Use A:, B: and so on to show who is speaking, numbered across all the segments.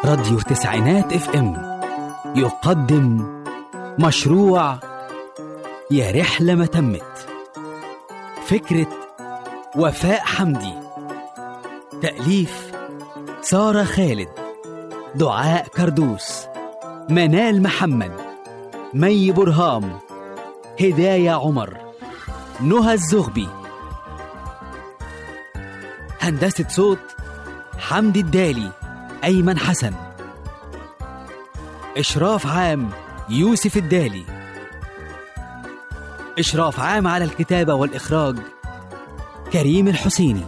A: راديو تسعينات اف ام يقدم مشروع يا رحلة ما تمت فكرة وفاء حمدي تأليف سارة خالد دعاء كردوس منال محمد مي برهام هداية عمر نهى الزغبي هندسة صوت حمدي الدالي أيمن حسن إشراف عام يوسف الدالي إشراف عام على الكتابة والإخراج كريم الحسيني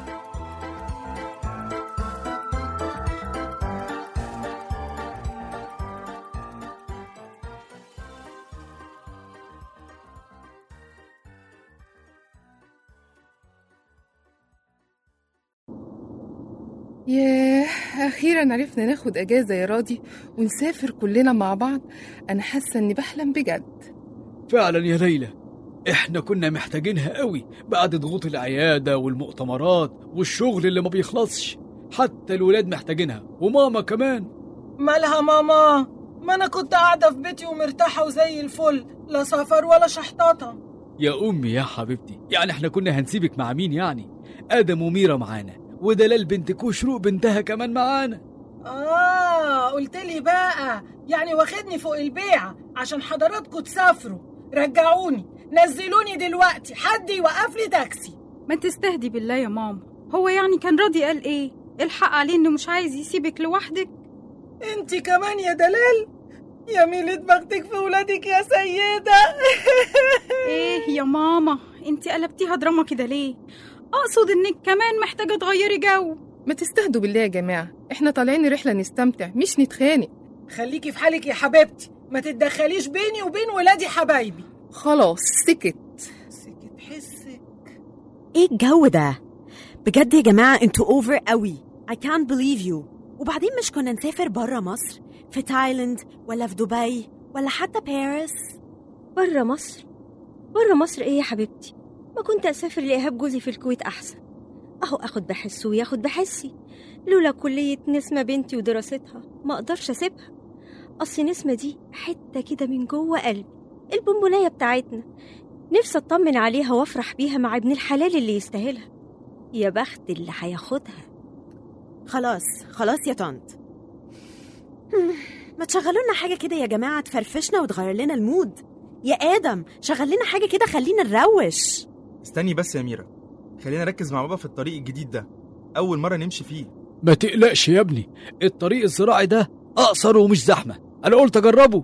B: ياه أخيرا عرفنا ناخد أجازة يا راضي ونسافر كلنا مع بعض أنا حاسة إني بحلم بجد
C: فعلا يا ليلى احنا كنا محتاجينها قوي بعد ضغوط العيادة والمؤتمرات والشغل اللي ما بيخلصش حتى الولاد محتاجينها وماما كمان
D: مالها ماما ما انا كنت قاعده في بيتي ومرتاحه وزي الفل لا سفر ولا شحطاطه
C: يا أمي يا حبيبتي يعني احنا كنا هنسيبك مع مين يعني آدم وميرا معانا ودلال بنتك وشروق بنتها كمان معانا
D: اه قلت لي بقى يعني واخدني فوق البيعه عشان حضراتكم تسافروا رجعوني نزلوني دلوقتي حد يوقف لي تاكسي
E: ما تستهدي بالله يا ماما هو يعني كان راضي قال ايه الحق عليه انه مش عايز يسيبك لوحدك
D: انت كمان يا دلال يا ميلة بختك في ولادك يا سيدة
E: ايه يا ماما انت قلبتيها دراما كده ليه اقصد انك كمان محتاجه تغيري جو
B: ما تستهدوا بالله يا جماعة إحنا طالعين رحلة نستمتع مش نتخانق
D: خليكي في حالك يا حبيبتي ما تتدخليش بيني وبين ولادي حبايبي
B: خلاص سكت
D: سكت حسك
F: ايه الجو ده بجد يا جماعه انتوا اوفر قوي I can't believe you وبعدين مش كنا نسافر بره مصر في تايلاند ولا في دبي ولا حتى باريس
G: بره مصر بره مصر ايه يا حبيبتي ما كنت اسافر لايهاب جوزي في الكويت احسن اهو اخد بحسه وياخد بحسي لولا كلية نسمة بنتي ودراستها ما اقدرش اسيبها اصل نسمة دي حتة كده من جوه قلبي البونبونية بتاعتنا نفسي اطمن عليها وافرح بيها مع ابن الحلال اللي يستاهلها يا بخت اللي هياخدها
F: خلاص خلاص يا طنط هم، ما تشغلوا لنا حاجه كده يا جماعه تفرفشنا وتغير لنا المود يا ادم شغل لنا حاجه كده خلينا نروش
H: استني بس يا ميرا خلينا نركز مع بابا في الطريق الجديد ده أول مرة نمشي فيه
C: ما تقلقش يا ابني الطريق الزراعي ده أقصر ومش زحمة أنا قلت أجربه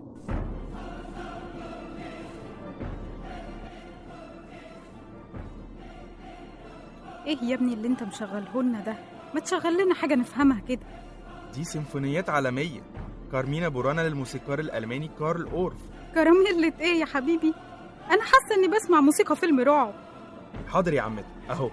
E: ايه يا ابني اللي انت مشغله لنا ده ما تشغل لنا حاجه نفهمها كده
H: دي سيمفونيات عالمية كارمينا بورانا للموسيقار الألماني كارل أورف
E: كراميلة ايه يا حبيبي انا حاسه اني بسمع موسيقى فيلم رعب
H: حاضر يا عمتي أهو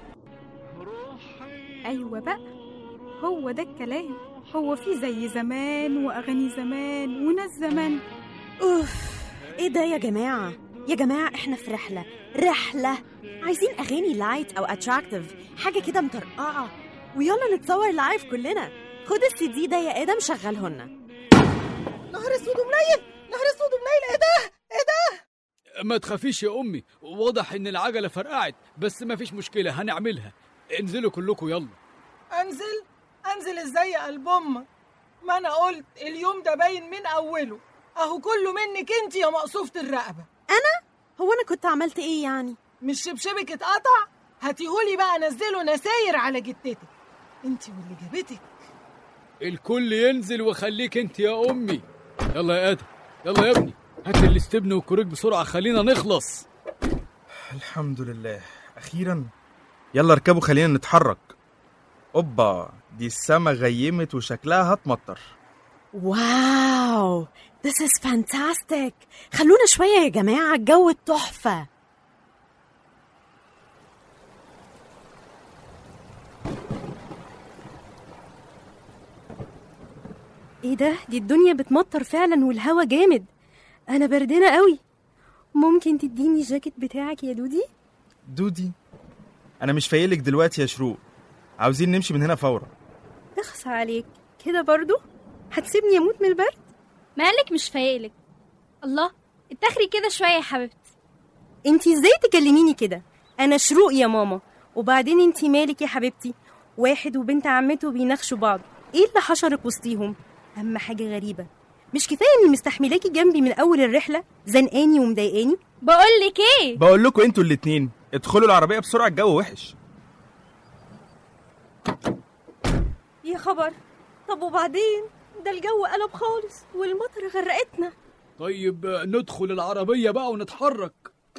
E: ايوه بقى هو ده الكلام هو في زي زمان واغاني زمان وناس زمان
F: اوف ايه ده يا جماعه يا جماعه احنا في رحله رحله عايزين اغاني لايت او اتراكتيف حاجه كده مطرقعه ويلا نتصور لايف كلنا خد السي دي ده يا ادم شغله لنا
D: نهار اسود ومنيل نهار اسود ومنيل ايه ده ايه ده
C: ما تخافيش يا أمي واضح إن العجلة فرقعت بس ما فيش مشكلة هنعملها انزلوا كلكم يلا
D: انزل انزل ازاي يا قلب امك ما انا قلت اليوم ده باين من اوله اهو كله منك انت يا مقصوفة الرقبة
F: هو انا كنت عملت ايه يعني
D: مش شبشبك اتقطع هاتيهولي بقى نزله نساير على جتتك انت واللي جابتك
C: الكل ينزل وخليك انت يا أمي يلا يا آدم يلا يا ابني هات لي الاستبن والكوريك بسرعة خلينا نخلص
H: الحمد لله أخيرا يلا اركبوا خلينا نتحرك أوبا دي السما غيمت وشكلها هتمطر
F: واو this is fantastic خلونا شويه يا جماعه الجو تحفه
G: ايه ده دي الدنيا بتمطر فعلا والهوا جامد انا بردانه قوي ممكن تديني الجاكيت بتاعك يا دودي
H: دودي أنا مش فايقلك دلوقتي يا شروق عاوزين نمشي من هنا فورا
G: اخص عليك كده برضو هتسيبني اموت من البرد
I: مالك مش فايقلك الله اتاخري كده شويه يا حبيبتي
G: انتي ازاي تكلميني كده انا شروق يا ماما وبعدين انتي مالك يا حبيبتي واحد وبنت عمته بيناقشوا بعض ايه اللي حشرك وسطيهم اهم حاجه غريبه مش كفايه اني مستحملاكي جنبي من اول الرحله زنقاني ومضايقاني
I: بقول لك ايه
H: بقول لكم انتوا الاتنين ادخلوا العربيه بسرعه الجو وحش
G: يا خبر طب وبعدين ده الجو قلب خالص والمطر غرقتنا
C: طيب آه، ندخل العربية بقى ونتحرك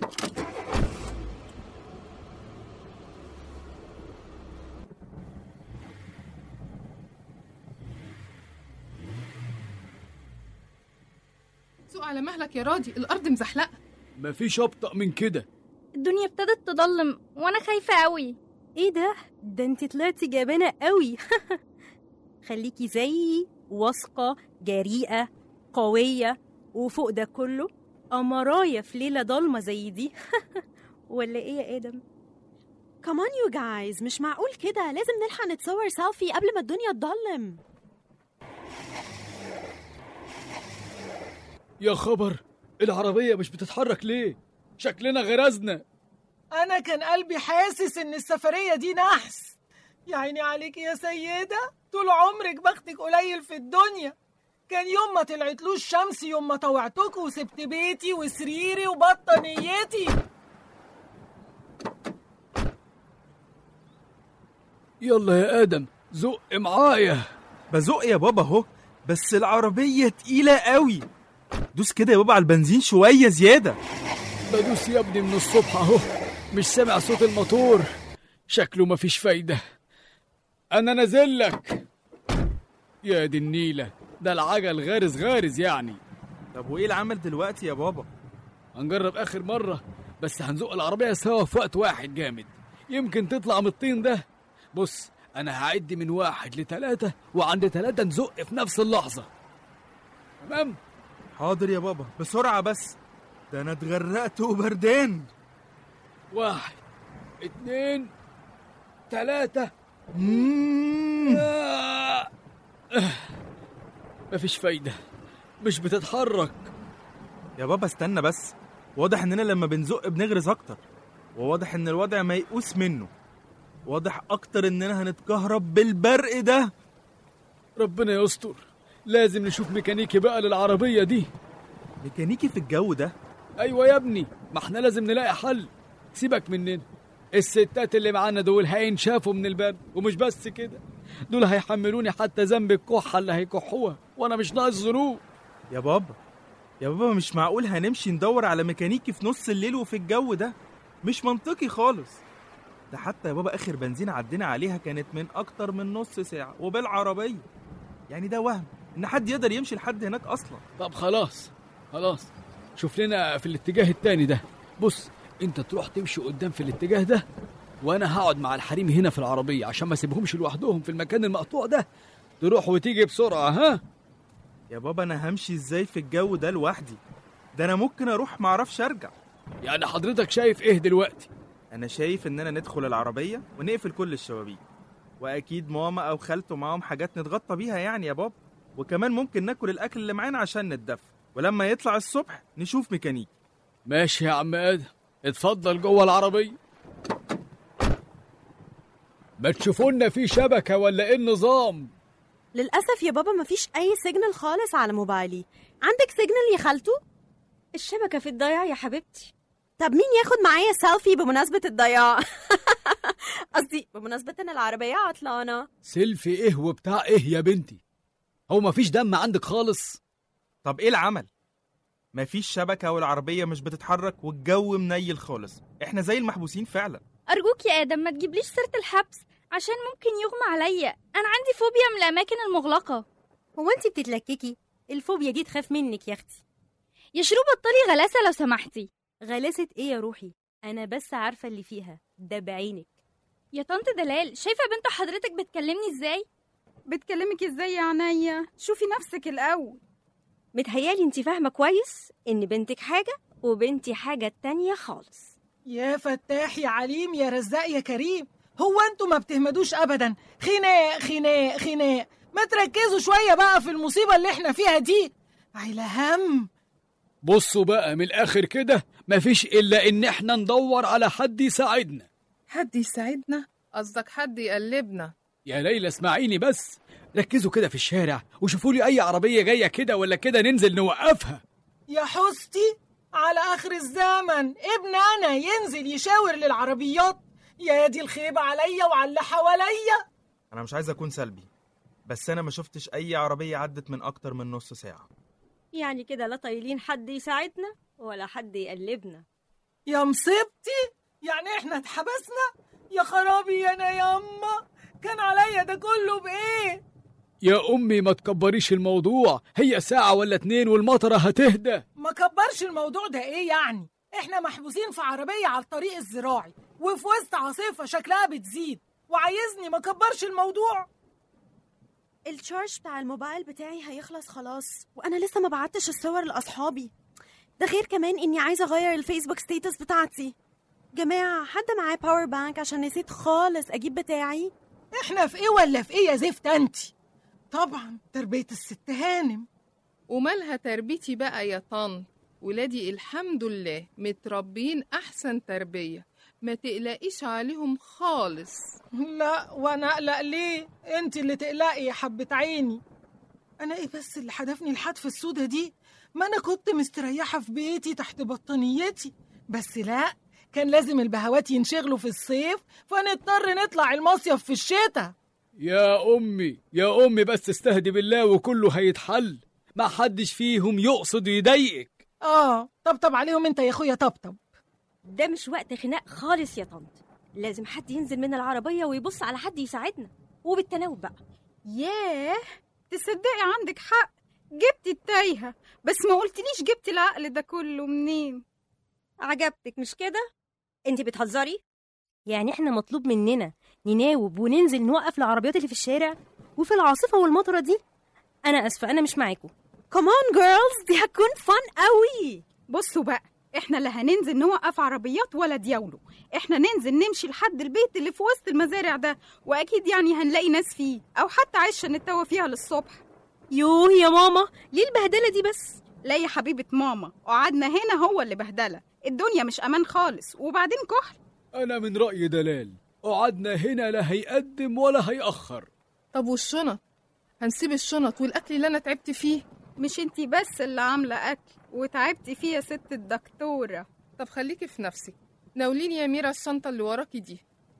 B: سوق على مهلك يا راضي الارض مزحلقه
C: مفيش أبطأ من كده
I: الدنيا ابتدت تضلم وانا خايفه قوي
G: ايه ده ده انت طلعتي جبانه قوي خليكي زيي واثقه جريئه قويه وفوق ده كله قمرايه في ليله ضلمه زي دي ولا ايه يا ادم
F: كمان يو جايز مش معقول كده لازم نلحق نتصور سيلفي قبل ما الدنيا تضلم
C: يا خبر العربية مش بتتحرك ليه شكلنا غرزنا
D: انا كان قلبي حاسس ان السفريه دي نحس يا عيني عليك يا سيده طول عمرك بختك قليل في الدنيا كان يوم ما طلعتلوش شمس يوم ما طوعتك وسبت بيتي وسريري وبطانيتي
C: يلا يا آدم زق معايا
H: بزق يا بابا اهو بس العربيه تقيله قوي دوس كده يا بابا على البنزين شويه زياده
C: بدوس يا ابني من الصبح اهو مش سامع صوت الموتور شكله مفيش فايدة أنا نازل لك يا دي النيلة ده العجل غارز غارز يعني
H: طب وايه العمل دلوقتي يا بابا
C: هنجرب آخر مرة بس هنزق العربية سوا في وقت واحد جامد يمكن تطلع من الطين ده بص أنا هعد من واحد لتلاتة وعند تلاتة نزق في نفس اللحظة تمام
H: حاضر يا بابا بسرعه بس ده انا اتغرقت وبردان
C: واحد اتنين تلاتة
H: مم.
C: آه. آه. مفيش فايدة مش بتتحرك
H: يا بابا استنى بس واضح اننا لما بنزق بنغرز اكتر وواضح ان الوضع ميؤوس منه واضح اكتر اننا هنتكهرب بالبرق ده
C: ربنا يستر لازم نشوف ميكانيكي بقى للعربية دي
H: ميكانيكي في الجو ده
C: أيوة يا ابني ما احنا لازم نلاقي حل سيبك مننا الستات اللي معانا دول هينشافوا من البرد ومش بس كده دول هيحملوني حتى ذنب الكحة اللي هيكحوها وأنا مش ناقص ذنوب
H: يا بابا يا بابا مش معقول هنمشي ندور على ميكانيكي في نص الليل وفي الجو ده مش منطقي خالص ده حتى يا بابا اخر بنزين عدينا عليها كانت من اكتر من نص ساعة وبالعربية يعني ده وهم ان حد يقدر يمشي لحد هناك اصلا
C: طب خلاص خلاص شوف لنا في الاتجاه التاني ده بص انت تروح تمشي قدام في الاتجاه ده وانا هقعد مع الحريم هنا في العربية عشان ما اسيبهمش لوحدهم في المكان المقطوع ده تروح وتيجي بسرعة ها
H: يا بابا انا همشي ازاي في الجو ده لوحدي ده انا ممكن اروح معرفش ارجع
C: يعني حضرتك شايف ايه دلوقتي
H: انا شايف اننا ندخل العربية ونقفل كل الشبابيك واكيد ماما او خالته معاهم حاجات نتغطى بيها يعني يا بابا وكمان ممكن ناكل الاكل اللي معانا عشان نتدفى ولما يطلع الصبح نشوف ميكانيكي
C: ماشي يا عم ادم اتفضل جوه العربية ما تشوفونا في شبكة ولا ايه النظام
F: للأسف يا بابا مفيش أي سيجنال خالص على موبايلي عندك سيجنال يا خالته؟
G: الشبكه في الضياع يا حبيبتي
F: طب مين ياخد معايا سيلفي بمناسبة الضياع؟ قصدي بمناسبة إن العربية عطلانة
C: سيلفي ايه وبتاع ايه يا بنتي هو مفيش دم عندك خالص
H: طب ايه العمل مفيش شبكة والعربية مش بتتحرك والجو منيل خالص احنا زي المحبوسين فعلا
I: ارجوك يا ادم ما تجيبليش سيره الحبس عشان ممكن يغمى عليا انا عندي فوبيا من الاماكن المغلقه
G: هو انت بتتلككي الفوبيا دي تخاف منك يا اختي
I: يا شروق بطلي غلاسه لو سمحتي
G: غلاسه ايه يا روحي انا بس عارفه اللي فيها ده بعينك
I: يا طنط دلال شايفه بنت حضرتك بتكلمني ازاي
E: بتكلمك ازاي يا عينيا شوفي نفسك الاول
G: متهيالي انت فاهمه كويس ان بنتك حاجه وبنتي حاجه تانية خالص
D: يا فتاح يا عليم يا رزاق يا كريم هو انتوا ما بتهمدوش ابدا خناق خناق خناق ما تركزوا شوية بقى في المصيبة اللي احنا فيها دي عيلة هم
C: بصوا بقى من الآخر كده مفيش إلا إن إحنا ندور على حد يساعدنا
B: حد يساعدنا قصدك حد يقلبنا
C: يا ليلى اسمعيني بس ركزوا كده في الشارع وشوفوا لي أي عربية جاية كده ولا كده ننزل نوقفها
D: يا حستي على آخر الزمن ابن أنا ينزل يشاور للعربيات يا دي الخيبة عليا وعلى اللي حواليا
H: انا مش عايز اكون سلبي بس انا ما شفتش اي عربيه عدت من اكتر من نص ساعه
G: يعني كده لا طايلين حد يساعدنا ولا حد يقلبنا
D: يا مصيبتي يعني احنا اتحبسنا يا خرابي انا ياما كان عليا ده كله بايه
C: يا أمي ما تكبريش الموضوع هي ساعة ولا اتنين والمطرة هتهدى
D: ما كبرش الموضوع ده ايه يعني احنا محبوسين في عربية على الطريق الزراعي وفي وسط عاصفة شكلها بتزيد وعايزني ما كبرش الموضوع
F: الشارج بتاع الموبايل بتاعي هيخلص خلاص وانا لسه ما بعتش الصور لاصحابي ده غير كمان اني عايزه اغير الفيسبوك ستيتس بتاعتي جماعه حد معاه باور بانك عشان نسيت خالص اجيب بتاعي
D: احنا في ايه ولا في ايه يا زفت انتي طبعا تربية الست هانم
B: ومالها تربيتي بقى يا طن ولادي الحمد لله متربيين أحسن تربية ما تقلقيش عليهم خالص
D: لا وانا اقلق ليه انت اللي تقلقي يا حبة عيني انا ايه بس اللي حدفني الحدف السودة دي ما انا كنت مستريحة في بيتي تحت بطانيتي بس لا كان لازم البهوات ينشغلوا في الصيف فنضطر نطلع المصيف في الشتاء
C: يا أمي يا أمي بس استهدي بالله وكله هيتحل ما حدش فيهم يقصد يضايقك
D: اه طبطب عليهم انت يا اخويا طبطب
G: ده مش وقت خناق خالص يا طنط لازم حد ينزل من العربية ويبص على حد يساعدنا وبالتناوب بقى
E: ياه تصدقي عندك حق جبتي التايهة بس ما قلتليش جبتي العقل ده كله منين
G: عجبتك مش كده انت بتهزري يعني احنا مطلوب مننا نناوب وننزل نوقف العربيات اللي في الشارع وفي العاصفة والمطرة دي انا اسفة انا مش معاكم
F: كمان جيرلز دي هتكون فن قوي
E: بصوا بقى احنا لا هننزل نوقف عربيات ولا دياولو احنا ننزل نمشي لحد البيت اللي في وسط المزارع ده واكيد يعني هنلاقي ناس فيه او حتى عشه نتوه فيها للصبح
G: يوه يا ماما ليه البهدلة دي بس
E: لا يا حبيبة ماما قعدنا هنا هو اللي بهدلة الدنيا مش امان خالص وبعدين كحل
C: أنا من رأي دلال قعدنا هنا لا هيقدم ولا هيأخر
B: طب والشنط هنسيب الشنط والأكل اللي أنا تعبت فيه
E: مش انتي بس اللي عاملة اكل وتعبتي فيه يا ست الدكتورة
B: طب خليكي في نفسك ناوليني يا ميرا الشنطة اللي وراكي دي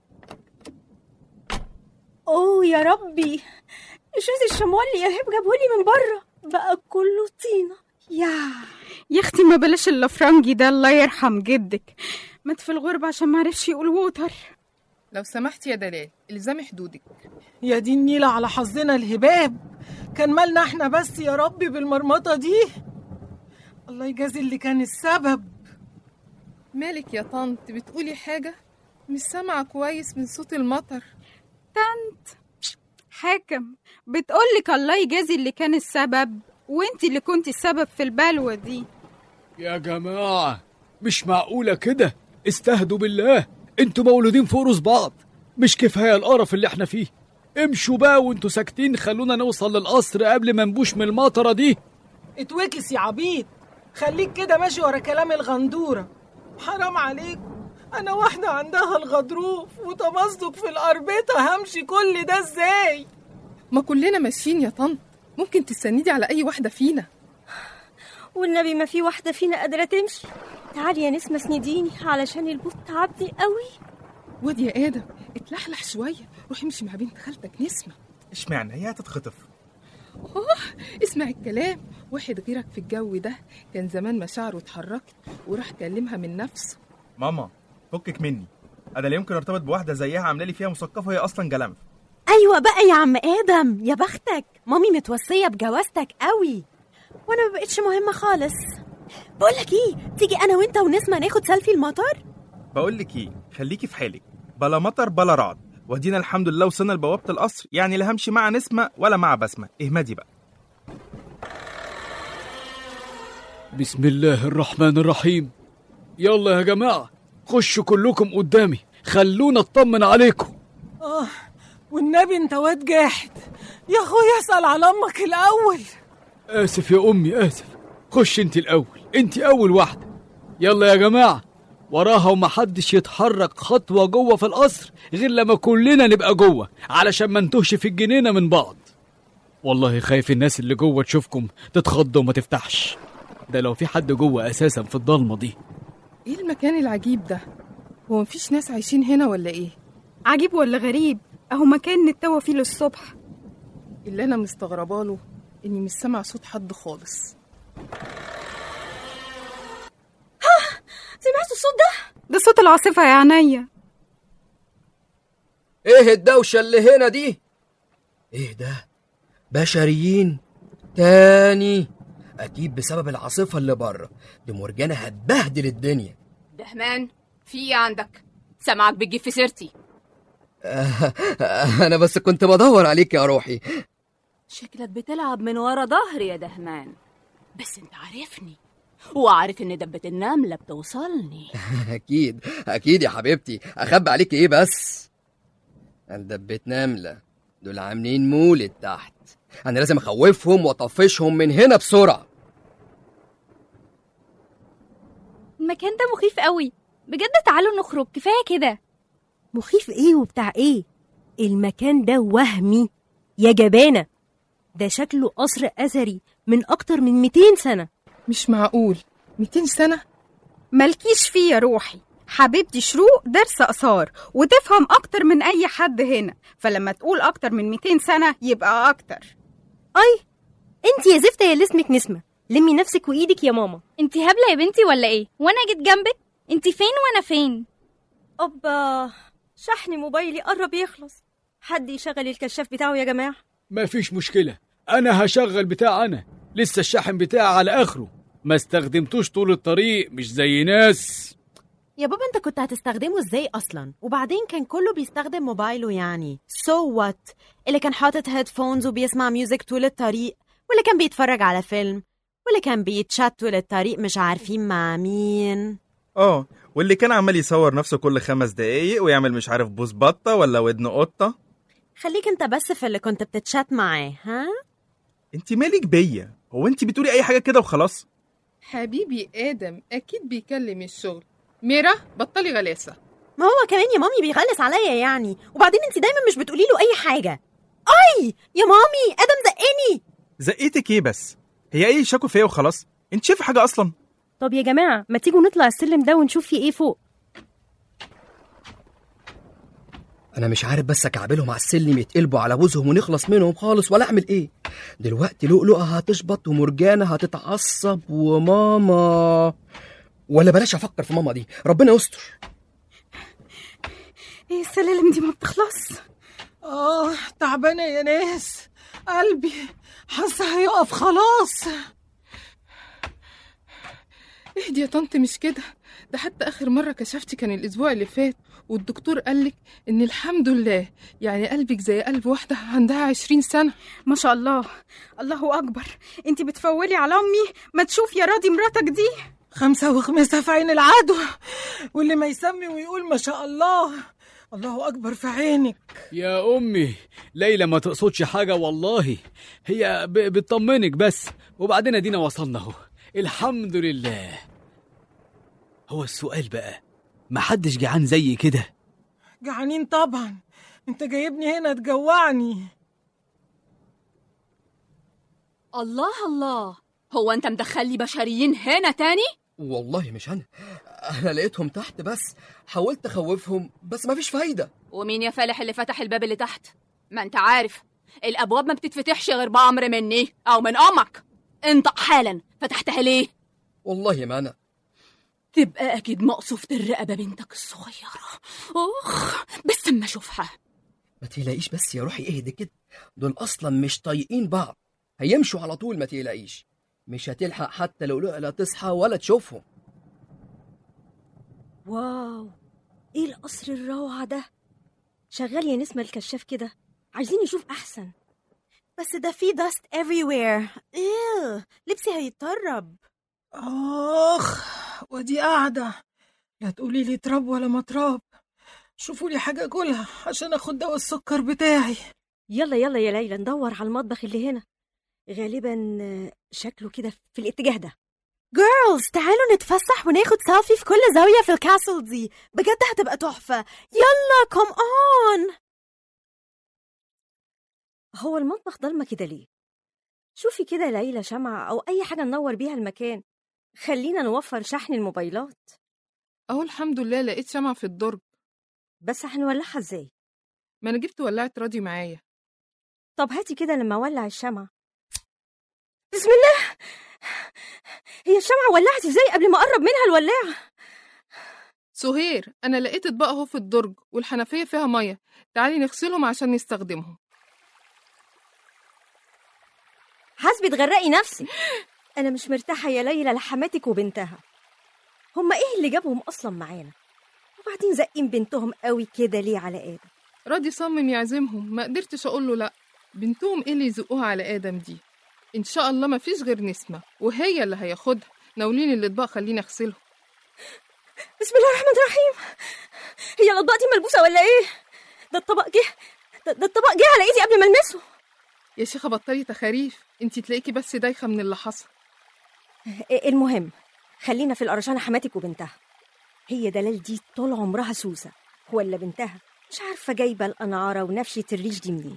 G: اوه يا ربي شوزي الشموال اللي ايهاب جابهولي من بره بقى كله طينة يا
E: يا اختي ما بلاش الا فرنجي ده الله يرحم جدك مات في الغربة عشان معرفش يقول ووتر
B: لو سمحتي يا دلال الزامي حدودك
D: يا دي النيلة على حظنا الهباب كان مالنا احنا بس يا ربي بالمرمطة دي الله يجازي اللي كان السبب
B: مالك يا طنط بتقولي حاجة مش سامعة كويس من صوت المطر
E: تنت حاكم بتقولك الله يجازي اللي كان السبب وانتي اللي كنتي السبب في البلوة دي
C: يا جماعة مش معقولة كده استهدوا بالله انتوا مولودين فوق راس بعض مش كفاية القرف اللي احنا فيه امشوا بقى وانتوا ساكتين خلونا نوصل للقصر قبل ما نبوش من المطرة دي
D: اتوكس يا عبيط خليك كده ماشي ورا كلام الغندورة حرام عليك أنا واحدة عندها الغضروف وتمزق في الأربطة همشي كل ده ازاي
B: ما كلنا ماشيين يا طنط ممكن تستندي على أي واحدة فينا
G: والنبي ما في واحدة فينا قادرة تمشي تعالي يا نسمة اسنديني علشان البوت تعبني قوي
B: واد يا آدم اتلحلح شوية روح امشي مع بنت خالتك نسمة
H: اشمعنى هي هتتخطف
B: اسمع الكلام واحد غيرك في الجو ده كان زمان مشاعره اتحركت وراح كلمها من نفسه
H: ماما فكك مني انا لا يمكن ارتبط بواحده زيها عامله لي فيها مثقفه وهي اصلا جلمف
F: ايوه بقى يا عم ادم يا بختك مامي متوصيه بجوازتك قوي وانا ما بقتش مهمه خالص بقولك ايه تيجي انا وانت ونسمة ناخد سيلفي المطر
H: بقول لك ايه خليكي في حالك بلا مطر بلا رعد ودينا الحمد لله وصلنا لبوابه القصر يعني لا همشي مع نسمه ولا مع بسمه اهمدي بقى
C: بسم الله الرحمن الرحيم يلا يا جماعة خشوا كلكم قدامي خلونا اطمن عليكم
D: آه والنبي انت واد جاحد يا اخويا اسال على امك الاول
C: آسف يا أمي آسف خش أنت الأول أنت أول واحدة يلا يا جماعة وراها ومحدش يتحرك خطوة جوه في القصر غير لما كلنا نبقى جوه علشان ما نتوهش في الجنينة من بعض والله خايف الناس اللي جوه تشوفكم تتخض وما تفتحش ده لو في حد جوه أساسا في الضلمة دي
B: ايه المكان العجيب ده هو مفيش ناس عايشين هنا ولا ايه
E: عجيب ولا غريب اهو مكان نتوى فيه للصبح
B: اللي انا مستغرباله اني مش سامع صوت حد خالص
G: سمعت الصوت ده
E: ده صوت العاصفة يا عينيا
J: ايه الدوشة اللي هنا دي؟ ايه ده؟ بشريين تاني اكيد بسبب العاصفة اللي بره دي مرجانة هتبهدل الدنيا
K: دهمان في ايه عندك سامعك بتجيب في سيرتي
J: انا بس كنت بدور عليك يا روحي
K: شكلك بتلعب من ورا ظهري يا دهمان بس انت عارفني وعارف ان دبة النملة بتوصلني
J: اكيد اكيد يا حبيبتي اخبي عليك ايه بس دبة نملة دول عاملين مولد تحت انا لازم اخوفهم واطفشهم من هنا بسرعة
I: المكان ده مخيف قوي بجد تعالوا نخرج كفايه كده
F: مخيف ايه وبتاع ايه المكان ده وهمي يا جبانة ده شكله قصر أثري من أكتر من 200 سنة
B: مش معقول 200 سنة
E: مالكيش فيه يا روحي حبيبتي شروق درس آثار وتفهم أكتر من أي حد هنا فلما تقول أكتر من 200 سنة يبقى أكتر
F: أي انت يا زفتة يا اللي اسمك نسمة لمي نفسك وإيدك يا ماما
I: انتي هبله يا بنتي ولا ايه وانا جيت جنبك انتي فين وانا فين
F: أوبا شحن موبايلي قرب يخلص حد يشغل الكشاف بتاعه يا جماعة
C: مفيش مشكلة أنا هشغل بتاع أنا لسه الشاحن بتاعي على آخره ما استخدمتوش طول الطريق مش زي ناس
F: يا بابا انت كنت هتستخدمه ازاي اصلا وبعدين كان كله بيستخدم موبايله يعني سو so وات اللي كان حاطط هيدفونز وبيسمع ميوزك طول الطريق واللي كان بيتفرج على فيلم واللي كان بيتشات طول الطريق مش عارفين مع مين
H: اه واللي كان عمال يصور نفسه كل خمس دقايق ويعمل مش عارف بوز بطة ولا ودن قطة
F: خليك انت بس في اللي كنت بتتشات معاه ها
H: انت مالك بيا هو انت بتقولي اي حاجة كده وخلاص
B: حبيبي آدم أكيد بيكلم الشغل ميرا بطلي غلاسة
F: ما هو كمان يا مامي بيغلس عليا يعني وبعدين انت دايما مش بتقولي له اي حاجه اي يا مامي ادم زقني
H: زقيتك ايه بس هي ايه شكوا فيا وخلاص انت شايفه حاجة اصلا
F: طب يا جماعه ما تيجوا نطلع السلم ده ونشوف في ايه فوق
J: انا مش عارف بس اكعبلهم على السلم يتقلبوا على بوزهم ونخلص منهم خالص ولا اعمل ايه دلوقتي لؤلؤه هتشبط ومرجانه هتتعصب وماما ولا بلاش افكر في ماما دي ربنا يستر
E: ايه السلالم دي ما بتخلص
D: اه تعبانة يا ناس قلبي حاسة هيقف خلاص
B: اهدي يا طنط مش كده ده حتى آخر مرة كشفتي كان الأسبوع اللي فات والدكتور قالك إن الحمد لله يعني قلبك زي قلب واحدة عندها عشرين سنة
E: ما شاء الله الله أكبر انت بتفولي على أمي ما تشوف يا راضي مراتك دي
D: خمسة وخمسة في عين العدو واللي ما يسمي ويقول ما شاء الله الله أكبر في عينك
C: يا أمي ليلى ما تقصدش حاجة والله هي ب- بتطمنك بس وبعدين ادينا وصلنا اهو الحمد لله هو السؤال بقى محدش جعان زي كده
D: جعانين طبعا انت جايبني هنا تجوعني
K: الله الله هو انت مدخلي بشريين هنا تاني
J: والله مش انا انا لقيتهم تحت بس حاولت اخوفهم بس مفيش فايده
K: ومين يا فالح اللي فتح الباب اللي تحت ما انت عارف الابواب ما بتتفتحش غير بامر مني او من امك انطق حالا فتحتها ليه
J: والله ما انا
K: تبقى اكيد مقصوفة الرقبة بنتك الصغيرة اخ بس اما اشوفها
J: ما تقلقيش بس يا روحي اهدي كده دول اصلا مش طايقين بعض هيمشوا على طول ما تقلقيش مش هتلحق حتى لو لا تصحى ولا تشوفهم
G: واو ايه القصر الروعة ده شغال يا نسمة الكشاف كده عايزين نشوف احسن
F: بس ده في dust everywhere ايه لبسي هيتطرب
D: آخ ودي قاعدة لا تقولي لي تراب ولا ما تراب شوفوا لي حاجة أكلها عشان أخد دواء السكر بتاعي
G: يلا يلا يا ليلى ندور على المطبخ اللي هنا غالبا آه، شكله كده في الاتجاه ده
F: جيرلز تعالوا نتفسح وناخد سيلفي في كل زاوية في الكاسل دي بجد هتبقى تحفة يلا كوم اون
G: هو المطبخ ضلمة كده ليه شوفي كده يا ليلى شمعة أو أي حاجة ننور بيها المكان خلينا نوفر شحن الموبايلات
B: اهو الحمد لله لقيت شمعة في الدرج
G: بس هنولعها ازاي
B: ما انا جبت ولاعة راديو معايا
G: طب هاتي كده لما اولع الشمعة بسم الله هي الشمعة ولعت ازاي قبل ما اقرب منها الولاعة
B: سهير انا لقيت اطباق اهو في الدرج والحنفية فيها مية تعالي نغسلهم عشان نستخدمهم
G: حاسبي تغرقي نفسك انا مش مرتاحة يا ليلى لحماتك وبنتها هما ايه اللي جابهم اصلا معانا وبعدين زقين بنتهم قوي كده ليه على ادم
B: راضي صمم يعزمهم ما قدرتش اقول له لا بنتهم ايه اللي يزقوها على ادم دي ان شاء الله ما فيش غير نسمة وهي اللي هياخدها ناولين الاطباق خليني اغسلهم
G: بسم الله الرحمن الرحيم هي الاطباق دي ملبوسه ولا ايه ده الطبق جه ده, ده الطبق جه على ايدي قبل ما المسه
B: يا شيخة بطلي تخاريف انتي تلاقيكي بس دايخة من اللي حصل
G: المهم خلينا في القرشانه حماتك وبنتها هي دلال دي طول عمرها سوسه ولا بنتها مش عارفه جايبه القنعره ونفشه الريش دي منين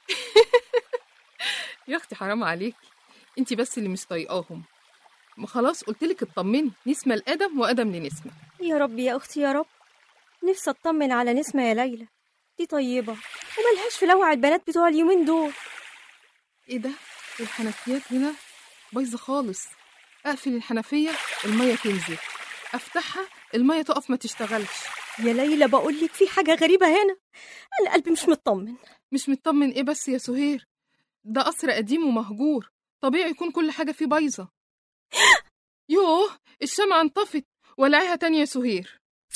B: يا اختي حرام عليكي انتي بس اللي مش طايقاهم ما خلاص قلتلك اطمني نسمة لآدم وآدم لنسمة
G: يا رب يا اختي يا رب نفسي اطمن على نسمه يا ليلى دي طيبه وملهاش في لوع البنات بتوع اليومين دول
B: ايه ده الحنفيات هنا بايظة خالص اقفل الحنفية المية تنزل افتحها المية تقف ما تشتغلش
G: يا ليلى بقول لك في حاجه غريبه هنا انا قلبي مش مطمن
B: مش مطمن ايه بس يا سهير ده قصر قديم ومهجور طبيعي يكون كل حاجة فيه بايظة يوه الشمعة انطفت ولعيها تاني يا سهير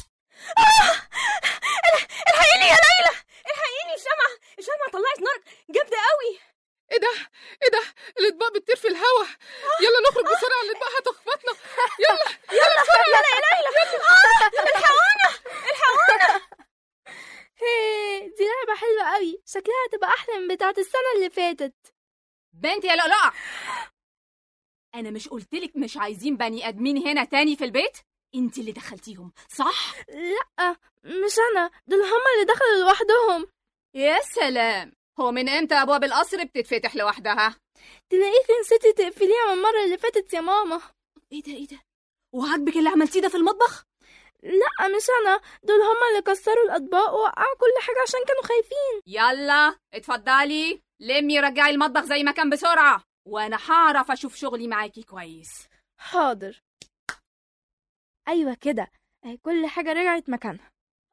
G: الحقيني يا ليلى الحقيني الشمعة الشمعة طلعت نار جامدة قوي
B: ايه ده ايه ده الاطباق بتطير في الهوا يلا نخرج بسرعة الاطباق هتخبطنا يلا
G: يلا يلا يا ليلى آه، الحقونا الحقونا
I: هي دي لعبة حلوة قوي شكلها هتبقى أحلى من بتاعة السنة اللي فاتت
K: بنت يا لؤلؤة انا مش قلتلك مش عايزين بني ادمين هنا تاني في البيت انت اللي دخلتيهم صح
I: لأ مش أنا دول هما اللي دخلوا لوحدهم
K: يا سلام هو من امتى ابواب القصر بتتفتح لوحدها
I: تلاقيكي نسيتي تقفليها من المرة اللي فاتت يا ماما
K: ايه ده ايه ده وعاجبك اللي عملتيه ده في المطبخ
I: لأ مش أنا دول هما اللي كسروا الأطباق ووقعوا كل حاجة عشان كانوا خايفين
K: يلا اتفضلي لمي رجعي المطبخ زي ما كان بسرعة وانا هعرف اشوف شغلي معاكي كويس
I: حاضر أيوة كده أهي كل حاجة رجعت مكانها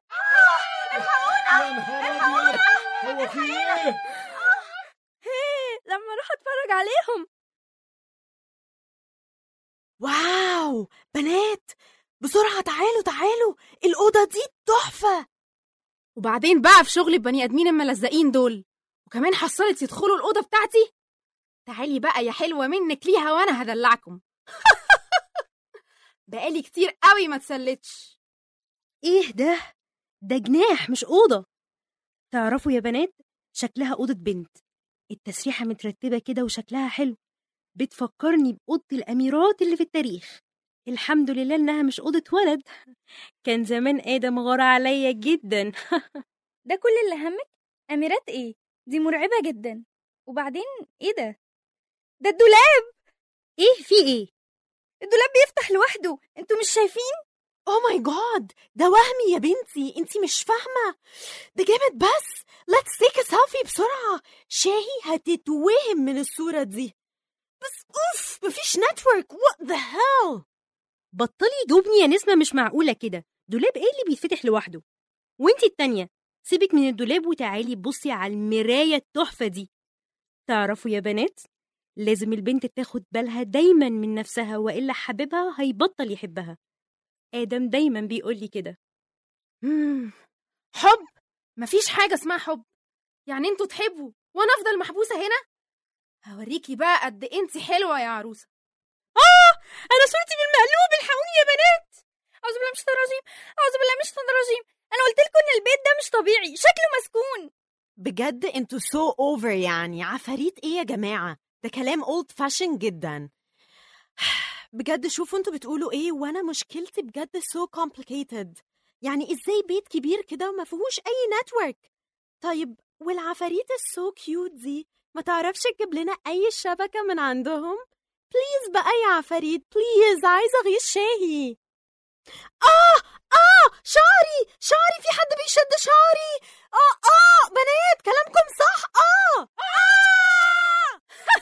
C: يا نهار ابيض هو في ايه؟
I: هي لما أروح أتفرج عليهم
F: واو بنات بسرعة تعالوا تعالوا الأوضة دي تحفة
E: وبعدين بقى في شغل البني ادمين الملزقين دول وكمان حصلت يدخلوا الاوضه بتاعتي تعالي بقى يا حلوه منك ليها وانا هدلعكم بقالي كتير قوي ما اتسلتش
G: ايه ده ده جناح مش اوضه تعرفوا يا بنات شكلها اوضه بنت التسريحه مترتبه كده وشكلها حلو بتفكرني باوضه الاميرات اللي في التاريخ الحمد لله انها مش اوضه ولد كان زمان ادم غار عليا جدا
I: ده كل اللي همك أميرات إيه دي مرعبة جدا وبعدين إيه ده ده الدولاب
G: ايه في ايه
I: الدولاب بيفتح لوحده انتوا مش شايفين
F: اوه ماي جاد ده وهمي يا بنتي انتي مش فاهمة ده جامد بس let's take a selfie بسرعة شاهي هتتوهم من الصورة دي بس اوف مفيش نتورك what the hell
G: بطلي جبني يا نسمة مش معقولة كده دولاب ايه اللي بيتفتح لوحده وانتي التانية سيبك من الدولاب وتعالي بصي على المراية التحفة دي تعرفوا يا بنات لازم البنت تاخد بالها دايما من نفسها وإلا حبيبها هيبطل يحبها آدم دايما بيقول لي كده
E: مم. حب مفيش حاجه اسمها حب يعني انتوا تحبوا وانا افضل محبوسه هنا هوريكي بقى قد إيه انتي حلوه يا عروسه اه انا صورتي بالمقلوب الحقوني يا بنات
I: أعوذ بالله من الشيطان الرجيم أعوذ بالله من الشيطان الرجيم أنا قلت لكم إن البيت ده مش طبيعي شكله مسكون
F: بجد انتوا سو so اوفر يعني عفاريت ايه يا جماعه ده كلام اولد فاشن جدا بجد شوفوا انتوا بتقولوا ايه وانا مشكلتي بجد سو so complicated يعني ازاي بيت كبير كده وما فيهوش اي نتورك طيب والعفاريت السو كيوت دي ما تعرفش تجيب لنا اي شبكه من عندهم بليز بقى يا عفاريت بليز عايزه اغيظ شاهي اه اه شعري شعري في حد بيشد شعري اه اه بنات كلامكم صح اه اه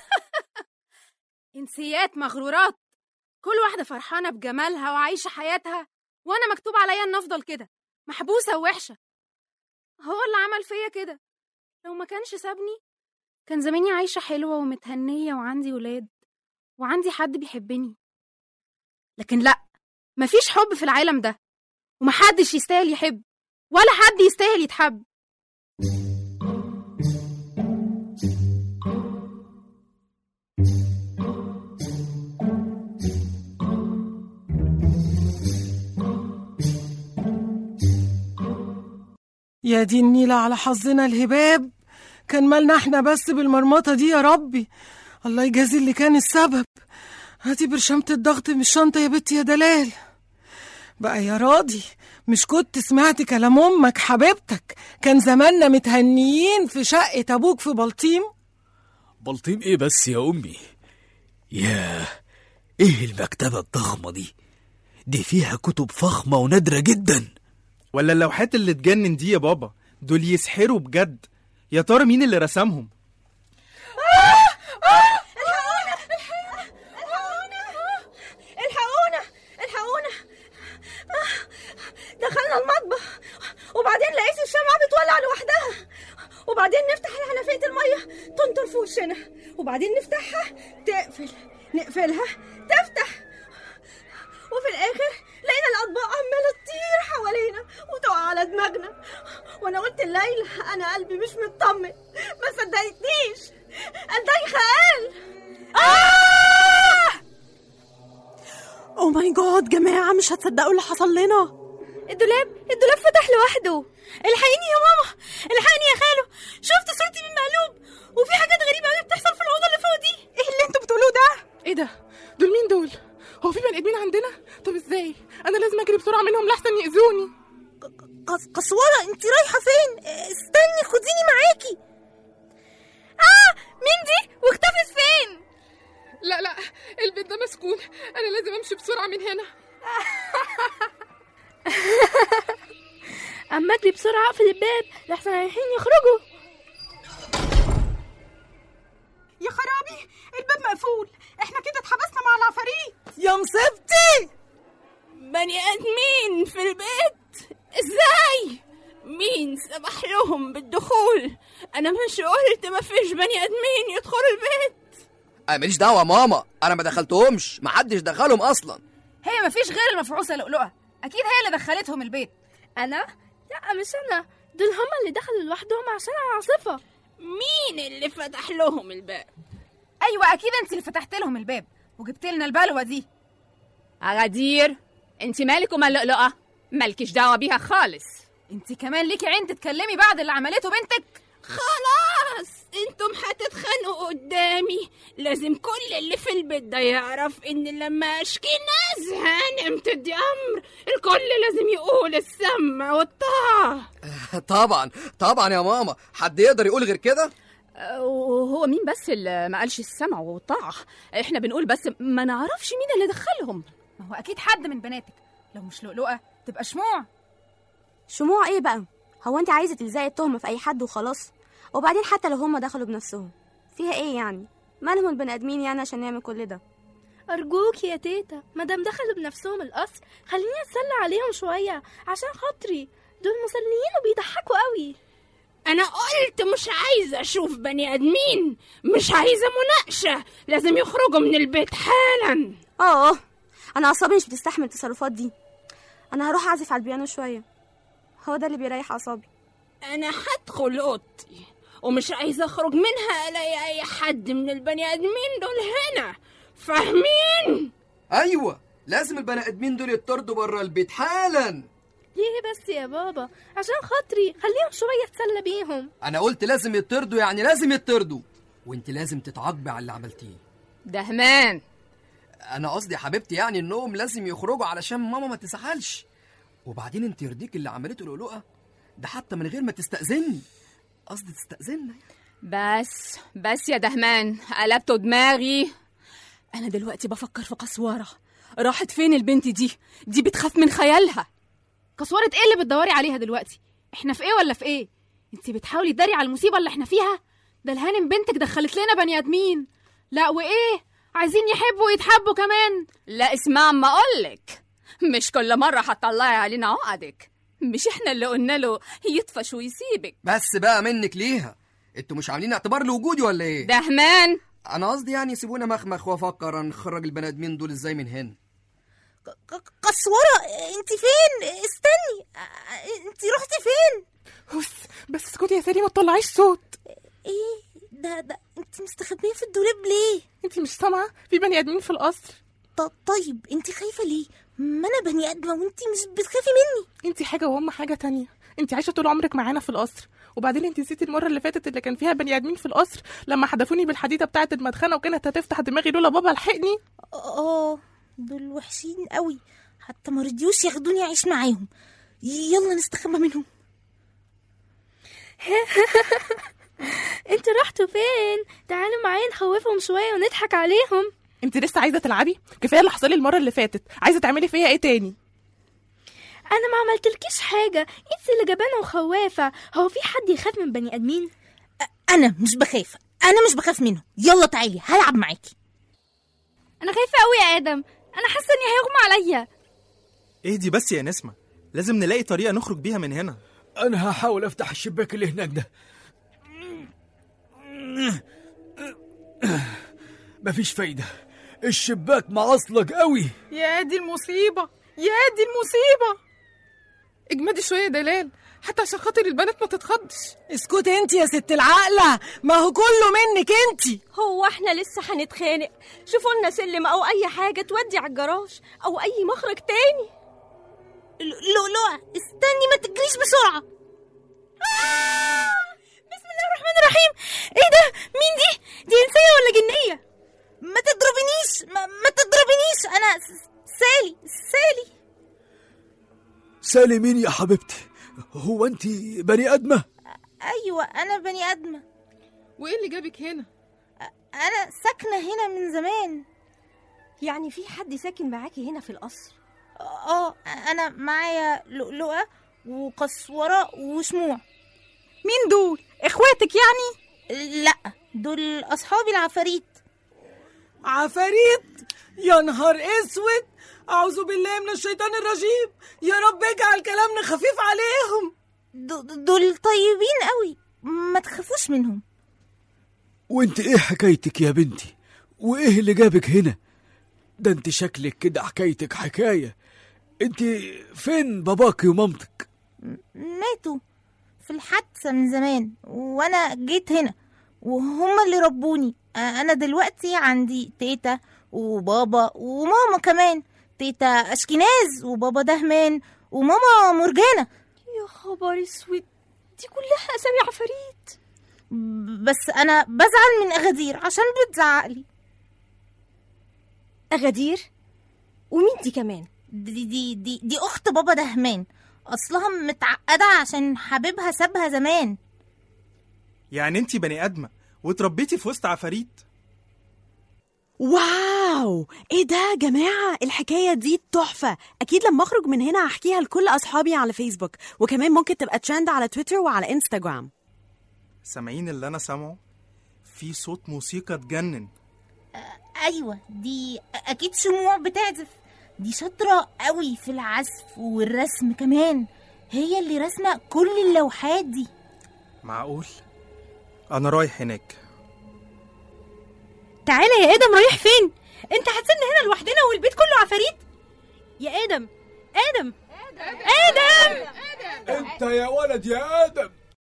E: انسيات مغرورات كل واحدة فرحانة بجمالها وعايشة حياتها وأنا مكتوب عليا إن أفضل كده محبوسة ووحشة هو اللي عمل فيا كده لو ما كانش سابني كان زماني عايشة حلوة ومتهنية وعندي ولاد وعندي حد بيحبني لكن لأ مفيش حب في العالم ده ومحدش يستاهل يحب ولا حد يستاهل يتحب
D: يا دي النيلة على حظنا الهباب كان مالنا احنا بس بالمرمطة دي يا ربي الله يجازي اللي كان السبب هاتي برشامة الضغط من الشنطة يا بنتي يا دلال بقى يا راضي مش كنت سمعت كلام امك حبيبتك كان زماننا متهنيين في شقة ابوك في بلطيم
C: بلطيم ايه بس يا امي ياه ايه المكتبة الضخمة دي دي فيها كتب فخمة ونادرة جدا
H: ولا اللوحات اللي تجنن دي يا بابا دول يسحروا بجد يا ترى مين اللي رسمهم
G: الحقونا الحقونا آه، دخلنا المطبخ وبعدين لقيت الشمعة بتولع لوحدها وبعدين نفتح حنفية المية تنطر في وشنا وبعدين نفتحها تقفل نقفلها تفتح وفي الآخر لقينا الأطباق عمالة تطير حوالينا وتقع على دماغنا وأنا قلت الليل أنا قلبي مش مطمن ما صدقتنيش الدايخة قال آه!
F: او ماي جاد جماعه مش هتصدقوا اللي حصل لنا
I: الدولاب الدولاب فتح لوحده
F: الحقيني يا ماما الحقني يا خالو شفت صورتي من مقلوب وفي حاجات غريبه قوي بتحصل في الاوضه اللي فوق دي
B: ايه اللي انتوا بتقولوه ده ايه ده دول مين دول هو في بني ادمين عندنا طب ازاي انا لازم اجري بسرعه منهم لحسن ياذوني
F: قسوره انت رايحه فين استني خديني معاكي اه مين دي واختفت فين
B: لا لا البيت ده مسكون انا لازم امشي بسرعه من هنا
I: اما اجري بسرعه اقفل الباب لحسن رايحين يخرجوا
D: يا خرابي الباب مقفول احنا كده اتحبسنا مع العفاريت يا مصيبتي
L: بني ادمين في البيت ازاي مين سمح لهم بالدخول انا مش قلت ما فيش بني ادمين يدخلوا البيت
J: انا ماليش دعوه يا ماما انا ما دخلتهمش ما حدش دخلهم اصلا
E: هي مفيش غير المفعوصة لؤلؤة أكيد هي اللي دخلتهم البيت
I: انا لا مش انا دول هما اللي دخلوا لوحدهم عشان العاصفه
L: مين اللي فتح لهم الباب
E: أيوة أكيد أنت اللي فتحت لهم الباب وجبت لنا البلوة دي
K: غدير انت مالك ومال لؤلؤة مالكش دعوة بيها خالص
E: أنت كمان ليكي عين تتكلمي بعد اللي عملته بنتك
L: خلاص انتم هتتخانقوا قدامي لازم كل اللي في البيت ده يعرف ان لما اشكي ناس هانم تدي امر الكل لازم يقول السمع والطاعه
J: طبعا طبعا يا ماما حد يقدر يقول غير كده
K: وهو مين بس اللي ما قالش السمع والطاعة احنا بنقول بس ما نعرفش مين اللي دخلهم
E: ما هو أكيد حد من بناتك لو مش لؤلؤة تبقى شموع
M: شموع ايه بقى هو انت عايزه تلزقي التهمه في اي حد وخلاص وبعدين حتى لو هما دخلوا بنفسهم فيها ايه يعني مالهم البني ادمين يعني عشان نعمل كل ده
I: ارجوك يا تيتا مادام دخلوا بنفسهم القصر خليني اتسلى عليهم شويه عشان خاطري دول مسليين وبيضحكوا قوي
L: انا قلت مش عايزه اشوف بني ادمين مش عايزه مناقشه لازم يخرجوا من البيت حالا
M: اه انا اعصابي مش بتستحمل التصرفات دي انا هروح اعزف على البيانو شويه هو ده اللي بيريح اعصابي
L: انا هدخل اوضتي ومش عايزه اخرج منها الاقي اي حد من البني ادمين دول هنا فاهمين
J: ايوه لازم البني ادمين دول يطردوا بره البيت حالا
I: ليه بس يا بابا عشان خاطري خليهم شويه اتسلى بيهم
J: انا قلت لازم يطردوا يعني لازم يطردوا وانت لازم تتعاقبي على اللي عملتيه
K: دهمان
J: انا قصدي يا حبيبتي يعني انهم لازم يخرجوا علشان ماما ما تزعلش وبعدين انت يرضيك اللي عملته لؤلؤه ده حتى من غير ما تستأذني قصدي تستأذننا
K: بس بس يا دهمان قلبتوا دماغي انا دلوقتي بفكر في قسوره راحت فين البنت دي دي بتخاف من خيالها
E: قسوره ايه اللي بتدوري عليها دلوقتي احنا في ايه ولا في ايه انت بتحاولي تداري على المصيبه اللي احنا فيها ده الهانم بنتك دخلت لنا بني ادمين لا وايه عايزين يحبوا ويتحبوا كمان
K: لا اسمع ما اقولك مش كل مرة هتطلعي علينا عقدك مش احنا اللي قلنا له يطفش ويسيبك
J: بس بقى منك ليها انتوا مش عاملين اعتبار لوجودي ولا ايه
K: دهمان
J: انا قصدي يعني سيبونا مخمخ وافكر نخرج البني ادمين دول ازاي من هنا
N: قسورة انت فين استني انت رحتي فين
O: بس بس اسكتي يا سالي ما تطلعيش صوت
N: ايه ده ده انت مستخبيه في الدولاب ليه
O: انت مش سامعه في بني ادمين في القصر
N: ط- طيب انت خايفه ليه ما انا بني ادمه وانت مش بتخافي مني
O: انت حاجه وهم حاجه تانية انت عايشه طول عمرك معانا في القصر وبعدين انت نسيتي المره اللي فاتت اللي كان فيها بني ادمين في القصر لما حدفوني بالحديده بتاعه المدخنه وكانت هتفتح دماغي لولا بابا لحقني
N: اه دول وحشين قوي حتى ما رضيوش ياخدوني اعيش معاهم يلا نستخبى منهم
I: انتوا رحتوا فين تعالوا معايا نخوفهم شويه ونضحك عليهم
O: انت لسه عايزه تلعبي كفايه اللي حصل لي المره اللي فاتت عايزه تعملي فيا ايه تاني
I: انا ما عملتلكيش حاجه انت اللي جبانه وخوافه هو في حد يخاف من بني ادمين
N: انا مش بخاف انا مش بخاف منهم يلا تعالي هلعب معاكي
I: انا خايفه قوي يا ادم انا حاسه اني هيغمى عليا
H: اهدي بس يا نسمة لازم نلاقي طريقة نخرج بيها من هنا
C: انا هحاول افتح الشباك اللي هناك ده مفيش فايدة الشباك معصلك قوي
B: يا دي المصيبة يا دي المصيبة اجمدي شوية يا دلال حتى عشان خاطر البنات ما تتخضش
D: اسكتي انت يا ست العقلة ما هو كله منك انت
G: هو احنا لسه هنتخانق شوفوا لنا سلم او اي حاجه تودي على الجراج او اي مخرج تاني
N: لؤلؤة استني ما تجريش بسرعة
I: بسم الله الرحمن الرحيم ايه ده مين دي دي انسيه ولا جنيه
N: ما تضربنيش ما, ما تضربنيش انا س- سالي سالي
C: سالي مين يا حبيبتي هو انت بني ادمه
N: ايوه انا بني ادمه
B: وايه اللي جابك هنا
N: انا ساكنه هنا من زمان
G: يعني في حد ساكن معاكي هنا في القصر
N: اه انا معايا لؤلؤه وقسوره وشموع
O: مين دول اخواتك يعني
N: لا دول اصحابي العفاريت
D: عفاريت يا نهار اسود اعوذ بالله من الشيطان الرجيم يا رب اجعل كلامنا خفيف عليهم
N: د- دول طيبين قوي ما تخافوش منهم
C: وانت ايه حكايتك يا بنتي وايه اللي جابك هنا ده انت شكلك كده حكايتك حكايه انت فين باباكي ومامتك
N: ماتوا في الحادثه من زمان وانا جيت هنا وهما اللي ربوني انا دلوقتي عندي تيتا وبابا وماما كمان تيتا اشكناز وبابا دهمان وماما مرجانه
G: يا خبر اسود دي كلها اسامي عفاريت
N: بس انا بزعل من اغادير عشان بتزعقلي
G: اغادير ومين دي كمان
N: دي دي دي, دي اخت بابا دهمان اصلها متعقده عشان حبيبها سابها زمان
H: يعني انت بني ادمه وتربيتي في وسط عفاريت
F: واو ايه ده يا جماعة الحكاية دي تحفة اكيد لما اخرج من هنا هحكيها لكل اصحابي على فيسبوك وكمان ممكن تبقى ترند على تويتر وعلى انستغرام
H: سامعين اللي انا سامعه في صوت موسيقى تجنن
N: ايوه دي اكيد شموع بتعزف دي شاطره قوي في العزف والرسم كمان هي اللي رسمه كل اللوحات دي
H: معقول انا رايح هناك
E: تعالى يا ادم رايح فين انت هتسيبنا هنا لوحدنا والبيت كله عفاريت يا ادم ادم ادم
C: انت يا ولد يا ادم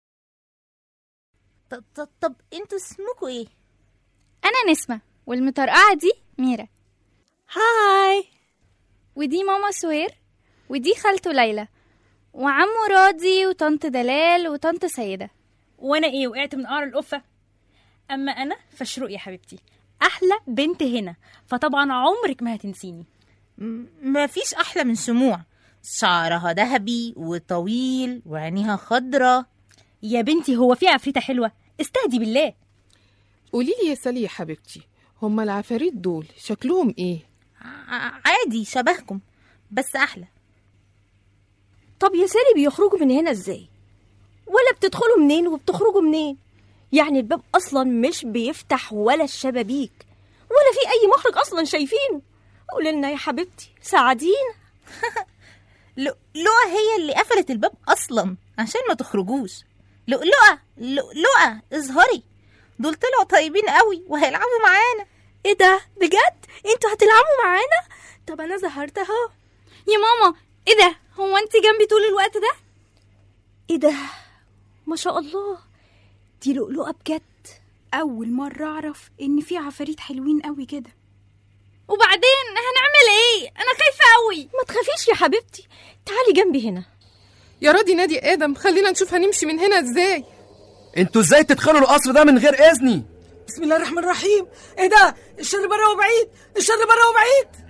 N: طب, طب, طب انتوا اسمكوا ايه
P: أنا نسمة والمطرقعة دي ميرا
F: هاي
P: ودي ماما سوير ودي خالته ليلى وعمو راضي وطنط دلال وطنط سيدة
Q: وانا ايه وقعت من قعر القفه اما انا فشروق يا حبيبتي احلى بنت هنا فطبعا عمرك ما هتنسيني
N: مفيش أحلى من شموع شعرها ذهبي وطويل وعينيها خضرة
Q: يا بنتي هو في عفريته حلوه استهدي بالله
B: قولي لي يا سالي يا حبيبتي هما العفاريت دول شكلهم ايه
N: ع- عادي شبهكم بس أحلى
G: طب يا سالي بيخرجوا من هنا ازاي ولا بتدخلوا منين وبتخرجوا منين يعني الباب اصلا مش بيفتح ولا الشبابيك ولا في اي مخرج اصلا شايفينه قولي لنا يا حبيبتي ساعدينا
N: لؤلؤة هي اللي قفلت الباب أصلا عشان ما تخرجوش لؤلؤة لؤلؤة اظهري دول طلعوا طيبين قوي وهيلعبوا معانا
I: ايه ده بجد انتوا هتلعبوا معانا طب انا ظهرت اهو يا ماما ايه ده هو انت جنبي طول الوقت ده
G: ايه ده ما شاء الله دي لؤلؤة بجد
I: اول مره اعرف ان في عفاريت حلوين قوي كده وبعدين هنعمل ايه انا خايفه قوي
G: ما تخافيش يا حبيبتي تعالي جنبي هنا
B: يا راضي نادي ادم خلينا نشوف هنمشي من هنا ازاي
J: انتوا ازاي تدخلوا القصر ده من غير اذني
D: بسم الله الرحمن الرحيم ايه ده الشر بره وبعيد الشر بره وبعيد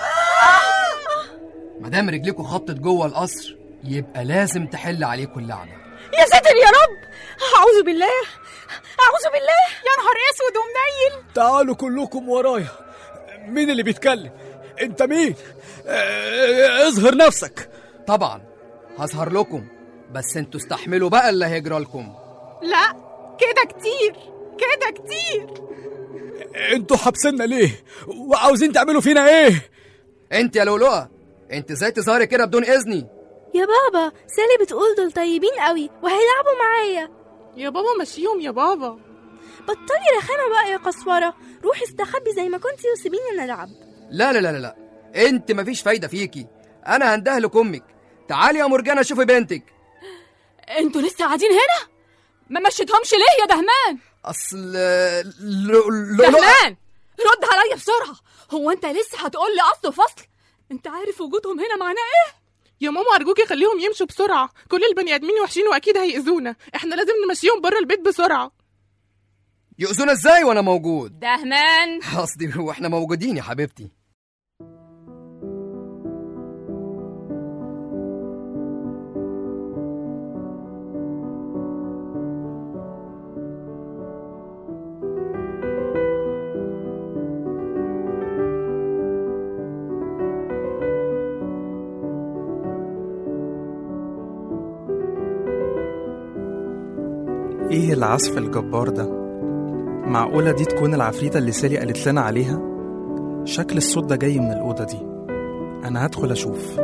J: مادام رجليكوا خطت جوه القصر يبقى لازم تحل عليكم اللعنه
G: يا ساتر يا رب اعوذ بالله اعوذ بالله
I: يا نهار اسود ومنيل
C: تعالوا كلكم ورايا مين اللي بيتكلم انت مين اه، اظهر نفسك
J: طبعا هظهر لكم بس انتوا استحملوا بقى اللي هيجرى لكم
I: لا كده كتير كده كتير
C: انتوا حابسيننا ليه وعاوزين تعملوا فينا ايه
J: انت يا لؤلؤه انت ازاي تظهري كده بدون اذني
I: يا بابا سالي بتقول دول طيبين قوي وهيلعبوا معايا
O: يا بابا مشيهم يا بابا
I: بطلي رخامه بقى يا قسوره روحي استخبي زي ما كنتي وسيبيني نلعب
J: لا لا لا لا لا انت مفيش فايده فيكي انا هندهلك امك تعالي يا مرجانه شوفي بنتك
K: انتوا لسه قاعدين هنا ما مشيتهمش ليه يا دهمان
J: اصل لؤلؤه
K: دهمان رد عليا بسرعه هو انت لسه هتقول لي اصل وفصل انت عارف وجودهم هنا معناه ايه
O: يا ماما ارجوكي خليهم يمشوا بسرعه كل البني ادمين وحشين واكيد هيأذونا احنا لازم نمشيهم بره البيت بسرعه
J: يؤذونا ازاي وانا موجود
K: دهمان
J: قصدي هو احنا موجودين يا حبيبتي
H: ايه العزف الجبار ده معقولة دي تكون العفريتة اللي سالي قالت لنا عليها شكل الصوت ده جاي من الأوضة دي أنا هدخل أشوف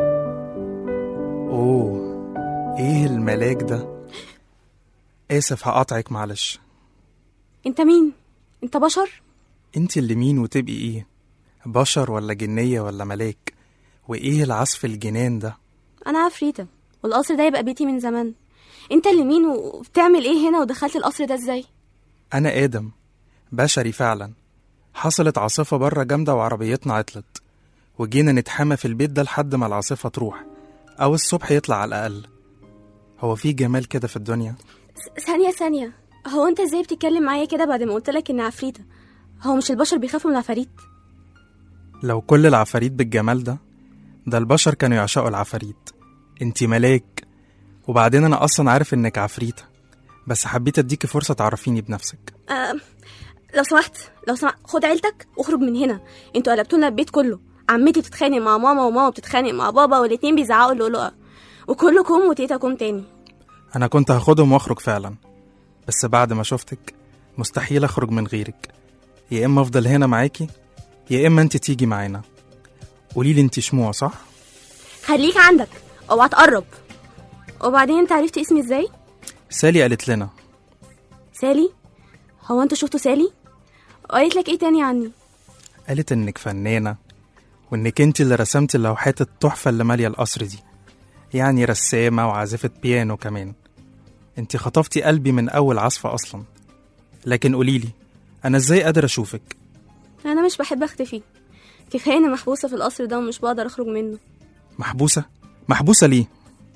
H: أوه إيه الملاك ده آسف هقاطعك معلش
M: انت مين انت بشر
H: انت اللي مين وتبقي ايه بشر ولا جنية ولا ملاك وايه العزف الجنان ده
M: انا عفريتة والقصر ده يبقى بيتي من زمان انت اللي مين وبتعمل ايه هنا ودخلت القصر ده ازاي
H: انا ادم بشري فعلا حصلت عاصفة بره جامدة وعربيتنا عطلت وجينا نتحمى في البيت ده لحد ما العاصفة تروح أو الصبح يطلع على الأقل هو في جمال كده في الدنيا
M: س- ثانية ثانية هو انت ازاي بتتكلم معايا كده بعد ما قلت لك اني عفريتة هو مش البشر بيخافوا من العفاريت
H: لو كل العفاريت بالجمال ده ده البشر كانوا يعشقوا العفاريت انتي ملاك وبعدين انا اصلا عارف انك عفريتة بس حبيت اديكي فرصة تعرفيني بنفسك
M: آه لو سمحت لو سمحت خد عيلتك واخرج من هنا انتوا قلبتوا لنا البيت كله عمتي بتتخانق مع ماما وماما بتتخانق مع بابا والاتنين بيزعقوا اللؤلؤة وكلكم وتيتاكم تاني
H: انا كنت هاخدهم واخرج فعلا بس بعد ما شفتك مستحيل اخرج من غيرك يا اما افضل هنا معاكي يا اما انت تيجي معانا قوليلي انت شموع صح
M: خليك عندك اوعى تقرب وبعدين انت عرفت اسمي ازاي
H: سالي قالت لنا
M: سالي هو انتوا شفتوا سالي وقالت لك ايه تاني عني
H: قالت انك فنانة وانك انت اللي رسمتي اللوحات التحفة اللي مالية القصر دي يعني رسامة وعازفة بيانو كمان انت خطفتي قلبي من اول عزفة اصلا لكن قوليلي انا ازاي قادر اشوفك
M: انا مش بحب اختفي كفايه اني محبوسه في القصر ده ومش بقدر اخرج منه
H: محبوسة محبوسة ليه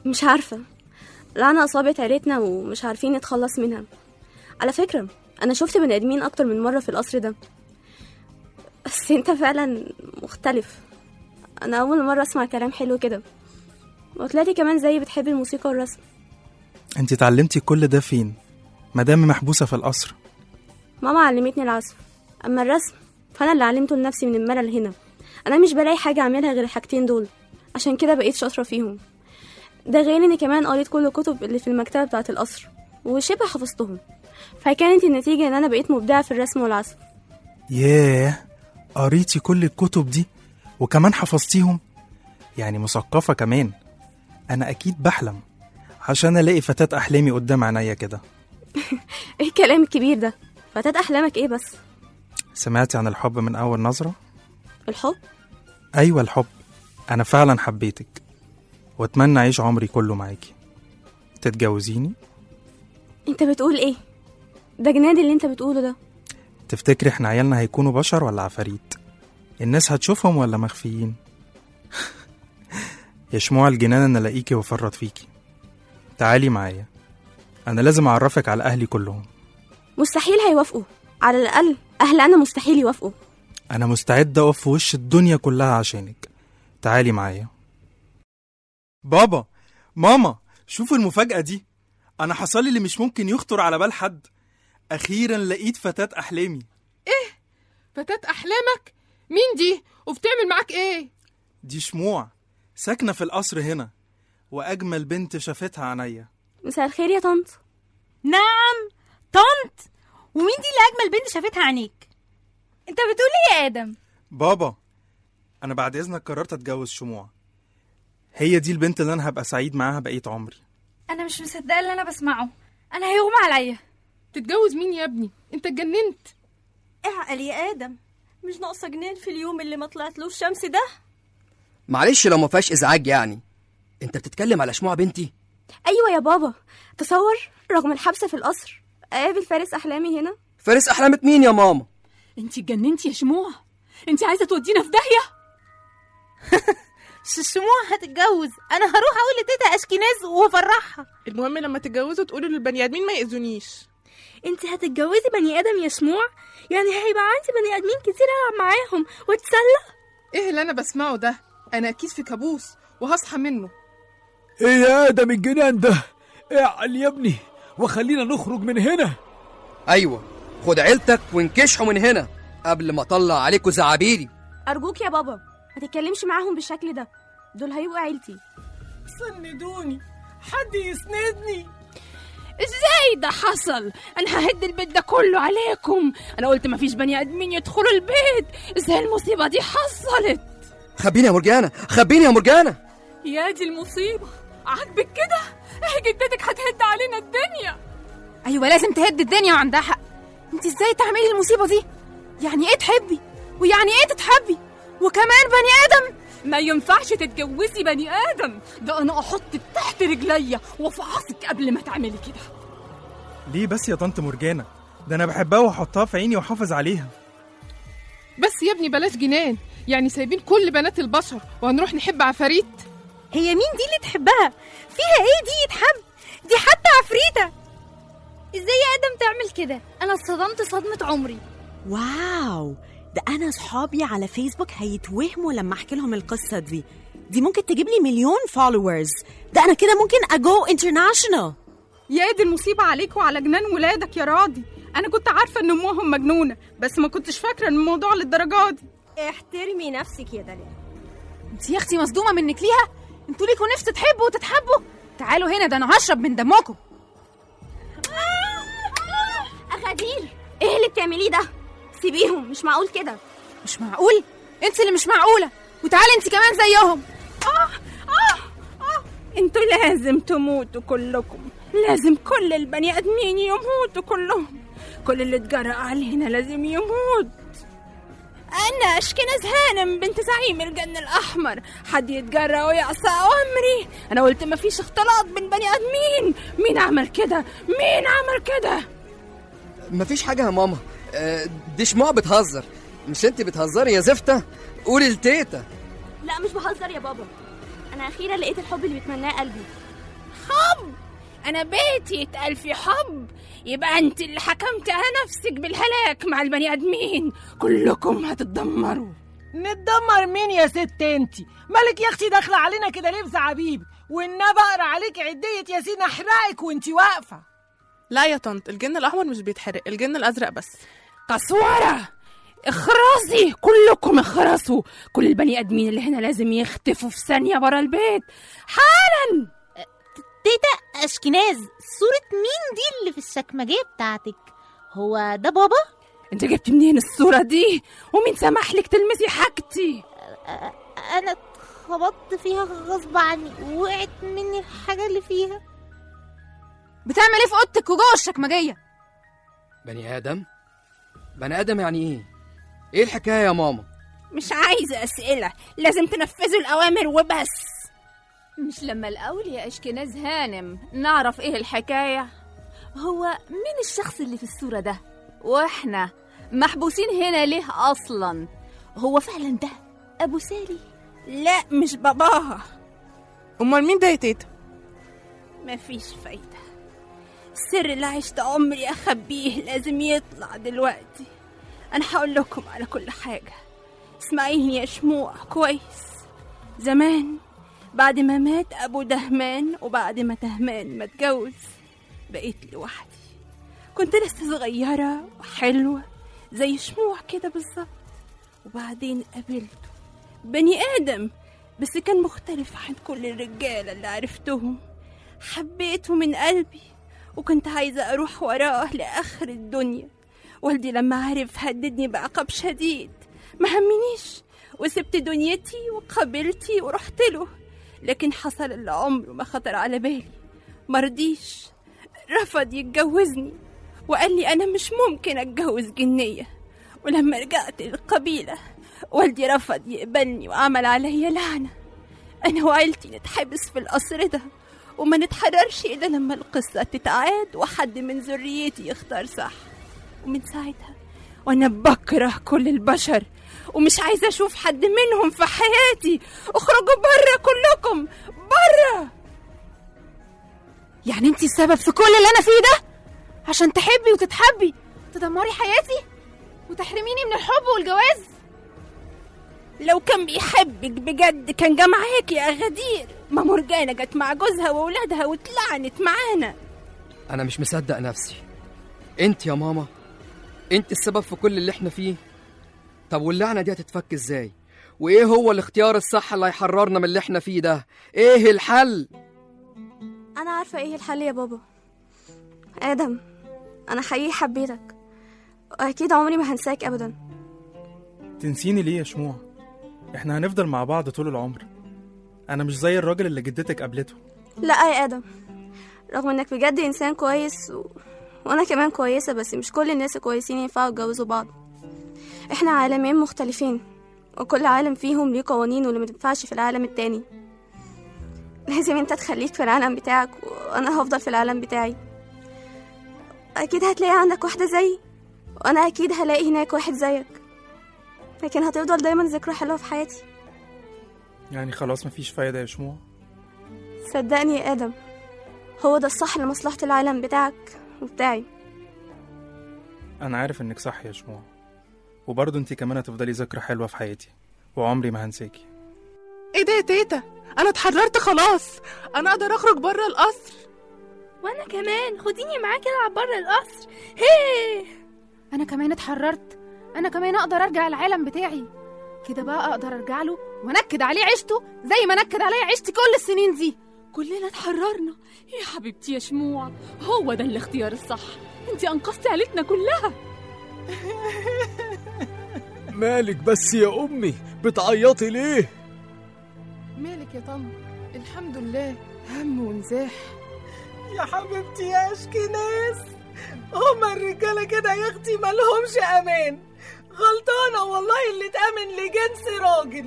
M: مش عارفة لعنة أصابت عيلتنا ومش عارفين نتخلص منها على فكرة أنا شفت بني آدمين أكتر من مرة في القصر ده بس أنت فعلا مختلف أنا أول مرة أسمع كلام حلو كده وطلعتي كمان زي بتحب الموسيقى والرسم
H: انت اتعلمتي كل ده فين مدام محبوسة في القصر
M: ماما علمتني العزف أما الرسم فأنا اللي علمته لنفسي من الملل هنا أنا مش بلاقي حاجة أعملها غير الحاجتين دول عشان كده بقيت شاطرة فيهم ده غير إني كمان قريت كل الكتب اللي في المكتبة بتاعة القصر وشبه حفظتهم فكانت النتيجة إن أنا بقيت مبدعة في الرسم والعزف
H: ياه قريتي كل الكتب دي وكمان حفظتيهم يعني مثقفة كمان أنا أكيد بحلم عشان ألاقي فتاة أحلامي قدام عينيا كده
M: إيه الكلام الكبير ده فتاة أحلامك إيه بس
H: سمعتي عن الحب من أول نظرة؟
M: الحب
H: أيوة الحب أنا فعلا حبيتك وأتمنى أعيش عمري كله معاكي تتجوزيني؟
M: أنت بتقول إيه ده جنان اللي أنت بتقوله ده
H: تفتكري احنا عيالنا هيكونوا بشر ولا عفاريت؟ الناس هتشوفهم ولا مخفيين؟ يا شموع الجنان أنا ألاقيكي وأفرط فيكي تعالي معايا أنا لازم أعرفك على أهلي كلهم
M: مستحيل هيوافقوا على الأقل أهل أنا مستحيل يوافقوا
H: أنا مستعد أقف في وش الدنيا كلها عشانك تعالي معايا بابا ماما شوفوا المفاجأة دي أنا حصل لي اللي مش ممكن يخطر على بال حد أخيرا لقيت فتاة أحلامي
B: ايه فتاة احلامك مين دي وبتعمل معاك ايه
H: دي شموع ساكنة في القصر هنا وأجمل بنت شافتها عينيا
M: مساء الخير يا طنط
Q: نعم طنط ومين دي اللي اجمل بنت شافتها عينيك
P: انت بتقول ايه يا ادم
H: بابا أنا بعد إذنك قررت أتجوز شموع هي دي البنت اللي أنا هبقى سعيد معاها بقية عمري
P: انا مش مصدقه اللي انا بسمعه انا هيغمى عليا
B: تتجوز مين يا ابني انت اتجننت
G: اعقل يا ادم مش ناقصه جنان في اليوم اللي ما طلعتلوش شمس ده
J: معلش لو ما فيهاش ازعاج يعني انت بتتكلم على شموع بنتي
M: أيوة يا بابا تصور رغم الحبس في القصر أقابل فارس أحلامي هنا
J: فارس احلامة مين يا ماما
K: انت اتجننتي يا شموع انت عايزه تودينا في داهيه
N: الشموع هتتجوز انا هروح اقول لتيتا اشكناز وافرحها
O: المهم لما تتجوزوا تقولوا للبني ادمين ما يأذونيش
I: انت هتتجوزي بني ادم يا شموع يعني هيبقى عندي بني ادمين كتير العب معاهم واتسلى
B: ايه اللي انا بسمعه ده انا اكيد في كابوس وهصحى منه
C: ايه يا ادم الجنان ده اعقل يا ابني وخلينا نخرج من هنا
J: ايوه خد عيلتك وانكشحوا من هنا قبل ما اطلع عليكوا زعابيري
M: أرجوك يا بابا ما تتكلمش معاهم بالشكل ده دول هيبقوا عيلتي
D: سندوني حد يسندني
L: ازاي ده حصل انا ههد البيت ده كله عليكم انا قلت مفيش بني ادمين يدخلوا البيت ازاي المصيبه دي حصلت
J: خبيني يا مرجانة خبيني يا مرجانة
K: يا دي المصيبه عاجبك كده ايه جدتك هتهد علينا الدنيا
E: ايوه لازم تهد الدنيا وعندها حق انت ازاي تعملي المصيبه دي يعني ايه تحبي ويعني ايه تتحبي وكمان بني ادم
K: ما ينفعش تتجوزي بني ادم ده انا احطك تحت رجليا وافعصك قبل ما تعملي كده
H: ليه بس يا طنط مرجانة ده أنا بحبها وأحطها في عيني وأحافظ عليها
B: بس يا ابني بلاش جنان يعني سايبين كل بنات البشر وهنروح نحب عفاريت
I: هي مين دي اللي تحبها فيها ايه دي يتحب دي حتى عفريته ازاي يا ادم تعمل كده انا اتصدمت صدمه عمري
F: واو ده انا صحابي على فيسبوك هيتوهموا لما احكي لهم القصه دي دي ممكن تجيب لي مليون فولورز ده انا كده ممكن اجو انترناشونال
E: يا دي المصيبه عليك وعلى جنان ولادك يا راضي انا كنت عارفه ان امهم مجنونه بس ما كنتش فاكره ان الموضوع للدرجه دي
G: احترمي نفسك يا دلال
E: انت يا اختي مصدومه منك ليها انتوا ليكوا نفس تحبوا وتتحبوا تعالوا هنا ده انا هشرب من دمكم
M: أغادير إيه اللي بتعمليه ده سيبيهم مش معقول كده
E: مش معقول انت اللي مش معقوله وتعالي انت كمان زيهم
L: انتوا لازم تموتوا كلكم لازم كل البني ادمين يموتوا كلهم كل اللي اتجرأ علينا لازم يموت انا اشكنز هانم بنت زعيم الجن الاحمر حد يتجرأ ويعصى امري انا قلت مفيش اختلاط بين بني ادمين مين عمل كده مين عمل كده
J: مفيش حاجة يا ماما آه، دي شموع بتهزر مش انت بتهزري يا زفتة قولي لتيتا
M: لا مش بهزر يا بابا أنا أخيرا لقيت الحب اللي بيتمناه قلبي
L: حب انا بيتي يتقال في حب يبقى انت اللي حكمت على نفسك بالهلاك مع البني ادمين كلكم هتتدمروا
D: نتدمر مين يا ست انتي مالك يا اختي داخله علينا كده ليه بزعابيب والنبي اقرا عليك عديه ياسين احرقك وانتي واقفه
O: لا يا طنط الجن الاحمر مش بيتحرق الجن الازرق بس
L: قسوره اخرسي كلكم اخرسوا كل البني ادمين اللي هنا لازم يختفوا في ثانيه برا البيت حالا
N: تيتا اشكناز صورة مين دي اللي في الشكمجية بتاعتك هو ده بابا
L: انت جبت منين الصوره دي ومين سمح لك تلمسي حاجتي
N: انا اتخبطت فيها غصب عني وقعت مني الحاجة اللي فيها
E: بتعمل ايه في اوضتك وجوه الشكمجيه
J: بني ادم بني ادم يعني ايه ايه الحكايه يا ماما
L: مش عايزه اسئله لازم تنفذوا الاوامر وبس
K: مش لما الأول يا أشكناز هانم نعرف إيه الحكاية هو مين الشخص اللي في الصورة ده وإحنا محبوسين هنا ليه أصلا هو فعلا ده أبو سالي
L: لا مش باباها
O: امال مين ده يا تيتا
L: مفيش فايدة السر اللي عشت عمري أخبيه لازم يطلع دلوقتي أنا هقول لكم على كل حاجة اسمعيني يا شموع كويس زمان بعد ما مات أبو دهمان وبعد ما دهمان ما اتجوز بقيت لوحدي كنت لسه صغيرة وحلوة زي شموع كده بالظبط وبعدين قابلته بني آدم بس كان مختلف عن كل الرجالة اللي عرفتهم حبيته من قلبي وكنت عايزة أروح وراه لآخر الدنيا والدي لما عرف هددني بعقاب شديد ما همنيش وسبت دنيتي وقابلتي ورحت له لكن حصل اللي عمره ما خطر على بالي مرضيش رفض يتجوزني وقال لي أنا مش ممكن أتجوز جنية ولما رجعت للقبيلة والدي رفض يقبلني وعمل عليا لعنة أنا وعيلتي نتحبس في القصر ده وما نتحررش إلا لما القصة تتعاد وحد من ذريتي يختار صح ومن ساعتها وأنا بكره كل البشر ومش عايزة أشوف حد منهم في حياتي اخرجوا بره كلكم بره
E: يعني انت السبب في كل اللي انا فيه ده عشان تحبي وتتحبي تدمري حياتي وتحرميني من الحب والجواز
L: لو كان بيحبك بجد كان جه معاك يا غدير ما مرجانة جت مع جوزها وولادها واتلعنت معانا
J: انا مش مصدق نفسي انت يا ماما انت السبب في كل اللي احنا فيه طب واللعنه دي هتتفك ازاي وايه هو الاختيار الصح اللي هيحررنا من اللي احنا فيه ده ايه الحل
M: انا عارفه ايه الحل يا بابا ادم انا حقيقي حبيتك واكيد عمري ما هنساك ابدا
H: تنسيني ليه يا شموع احنا هنفضل مع بعض طول العمر انا مش زي الراجل اللي جدتك قابلته
M: لا يا ادم رغم انك بجد انسان كويس و... وانا كمان كويسه بس مش كل الناس الكويسين ينفعوا يتجوزوا بعض احنا عالمين مختلفين وكل عالم فيهم ليه قوانين واللي متنفعش في العالم التاني لازم انت تخليك في العالم بتاعك وانا هفضل في العالم بتاعي اكيد هتلاقي عندك واحده زيي وانا اكيد هلاقي هناك واحد زيك لكن هتفضل دايما ذكرى حلوه في حياتي
H: يعني خلاص مفيش فايدة يا شموع
M: صدقني يا ادم هو ده الصح لمصلحه العالم بتاعك وبتاعي
H: انا عارف انك صح يا شموع وبرضه انت كمان هتفضلي ذكرى حلوة في حياتي وعمري ما هنساكي
O: ايه ده يا تيتا انا اتحررت خلاص انا اقدر اخرج بره القصر
I: وانا كمان خديني معاكي العب بره القصر هيه
E: انا كمان اتحررت انا كمان اقدر ارجع العالم بتاعي كده بقى اقدر ارجع له وانكد عليه عيشته زي ما نكد عليا عيشتي كل السنين دي
K: كلنا اتحررنا يا حبيبتي يا شموع هو ده الاختيار الصح انت انقذتي عيلتنا كلها
C: مالك بس يا أمي بتعيطي ليه؟
B: مالك يا طن الحمد لله هم ونزاح
D: يا حبيبتي يا اشكناس هما الرجاله كده يا اختي مالهمش امان غلطانه والله اللي تامن لجنس راجل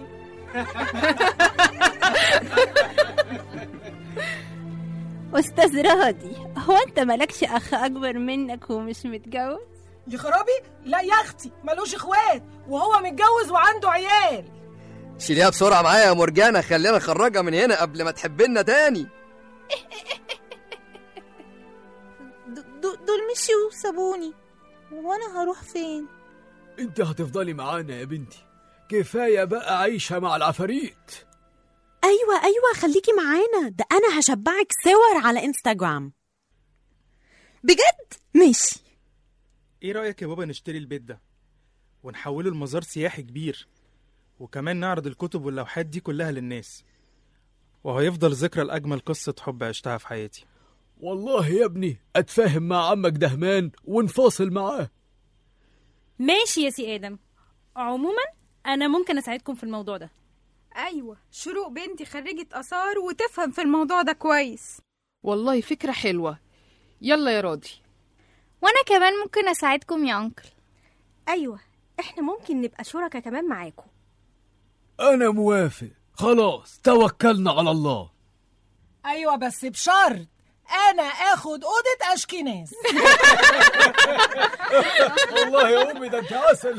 L: أستاذ راضي هو أنت مالكش أخ أكبر منك ومش متجوز؟
D: يا خرابي لا يا اختي ملوش اخوات وهو متجوز وعنده عيال
J: شيليها بسرعه معايا يا مرجانه خلينا نخرجها من هنا قبل ما تحبنا تاني
N: مشيوا وسابوني وانا هروح فين
C: انت هتفضلي معانا يا بنتي كفايه بقى عيشه مع العفاريت
F: ايوه ايوه خليكي معانا ده انا هشبعك صور على انستغرام بجد ماشي
H: ايه رأيك يا بابا نشتري البيت ده ونحوله لمزار سياحي كبير وكمان نعرض الكتب واللوحات دي كلها للناس وهيفضل ذكرى لأجمل قصة حب عشتها في حياتي
C: والله يا ابني اتفاهم مع عمك دهمان ونفاصل معاه
Q: ماشي يا سي ادم عموما انا ممكن اساعدكم في الموضوع ده
R: ايوه شروق بنتي خريجة اثار وتفهم في الموضوع ده كويس
B: والله فكرة حلوة يلا يا راضي
P: وانا كمان ممكن اساعدكم يا انكل
G: ايوه احنا ممكن نبقى شركة كمان معاكم
C: انا موافق خلاص توكلنا على الله
D: ايوه بس بشرط انا اخد اوضه اشكناز
C: والله يا امي ده انت عسل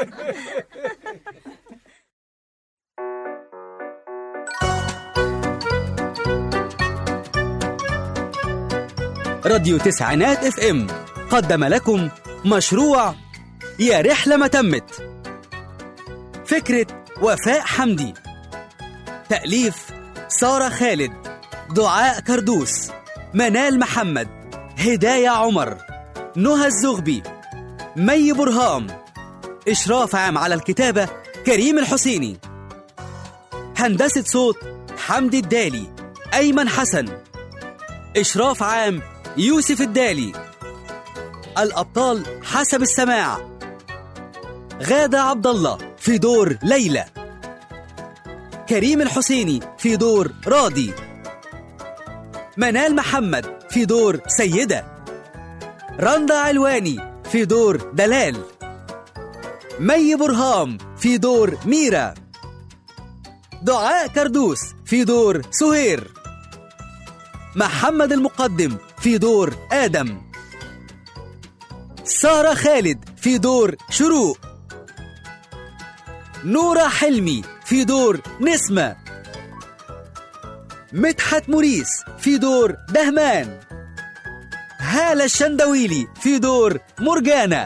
S: راديو تسعينات اف ام قدم لكم مشروع يا رحلة ما تمت فكرة وفاء حمدي تأليف سارة خالد دعاء كردوس منال محمد هداية عمر نهى الزغبي مي برهام إشراف عام على الكتابة كريم الحسيني هندسة صوت حمدي الدالي أيمن حسن إشراف عام يوسف الدالي الأبطال حسب السماع غادة عبد الله في دور ليلى كريم الحسيني في دور راضي منال محمد في دور سيدة رندا علواني في دور دلال مي برهام في دور ميرا دعاء كردوس في دور سهير محمد المقدم في دور آدم سارة خالد في دور شروق نورة حلمي في دور نسمة مدحت موريس في دور دهمان هالة الشندويلي في دور مرجانة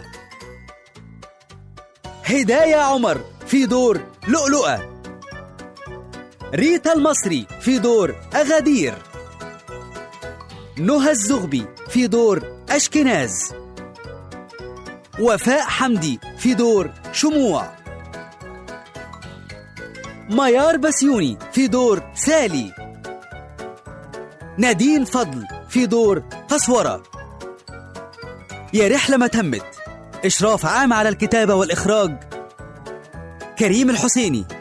S: هداية عمر في دور لؤلؤة ريتا المصري في دور أغادير نهى الزغبي في دور أشكناز وفاء حمدي في دور شموع ميار بسيوني في دور سالي نادين فضل في دور قسورة يا رحلة ما تمت إشراف عام على الكتابة والإخراج كريم الحسيني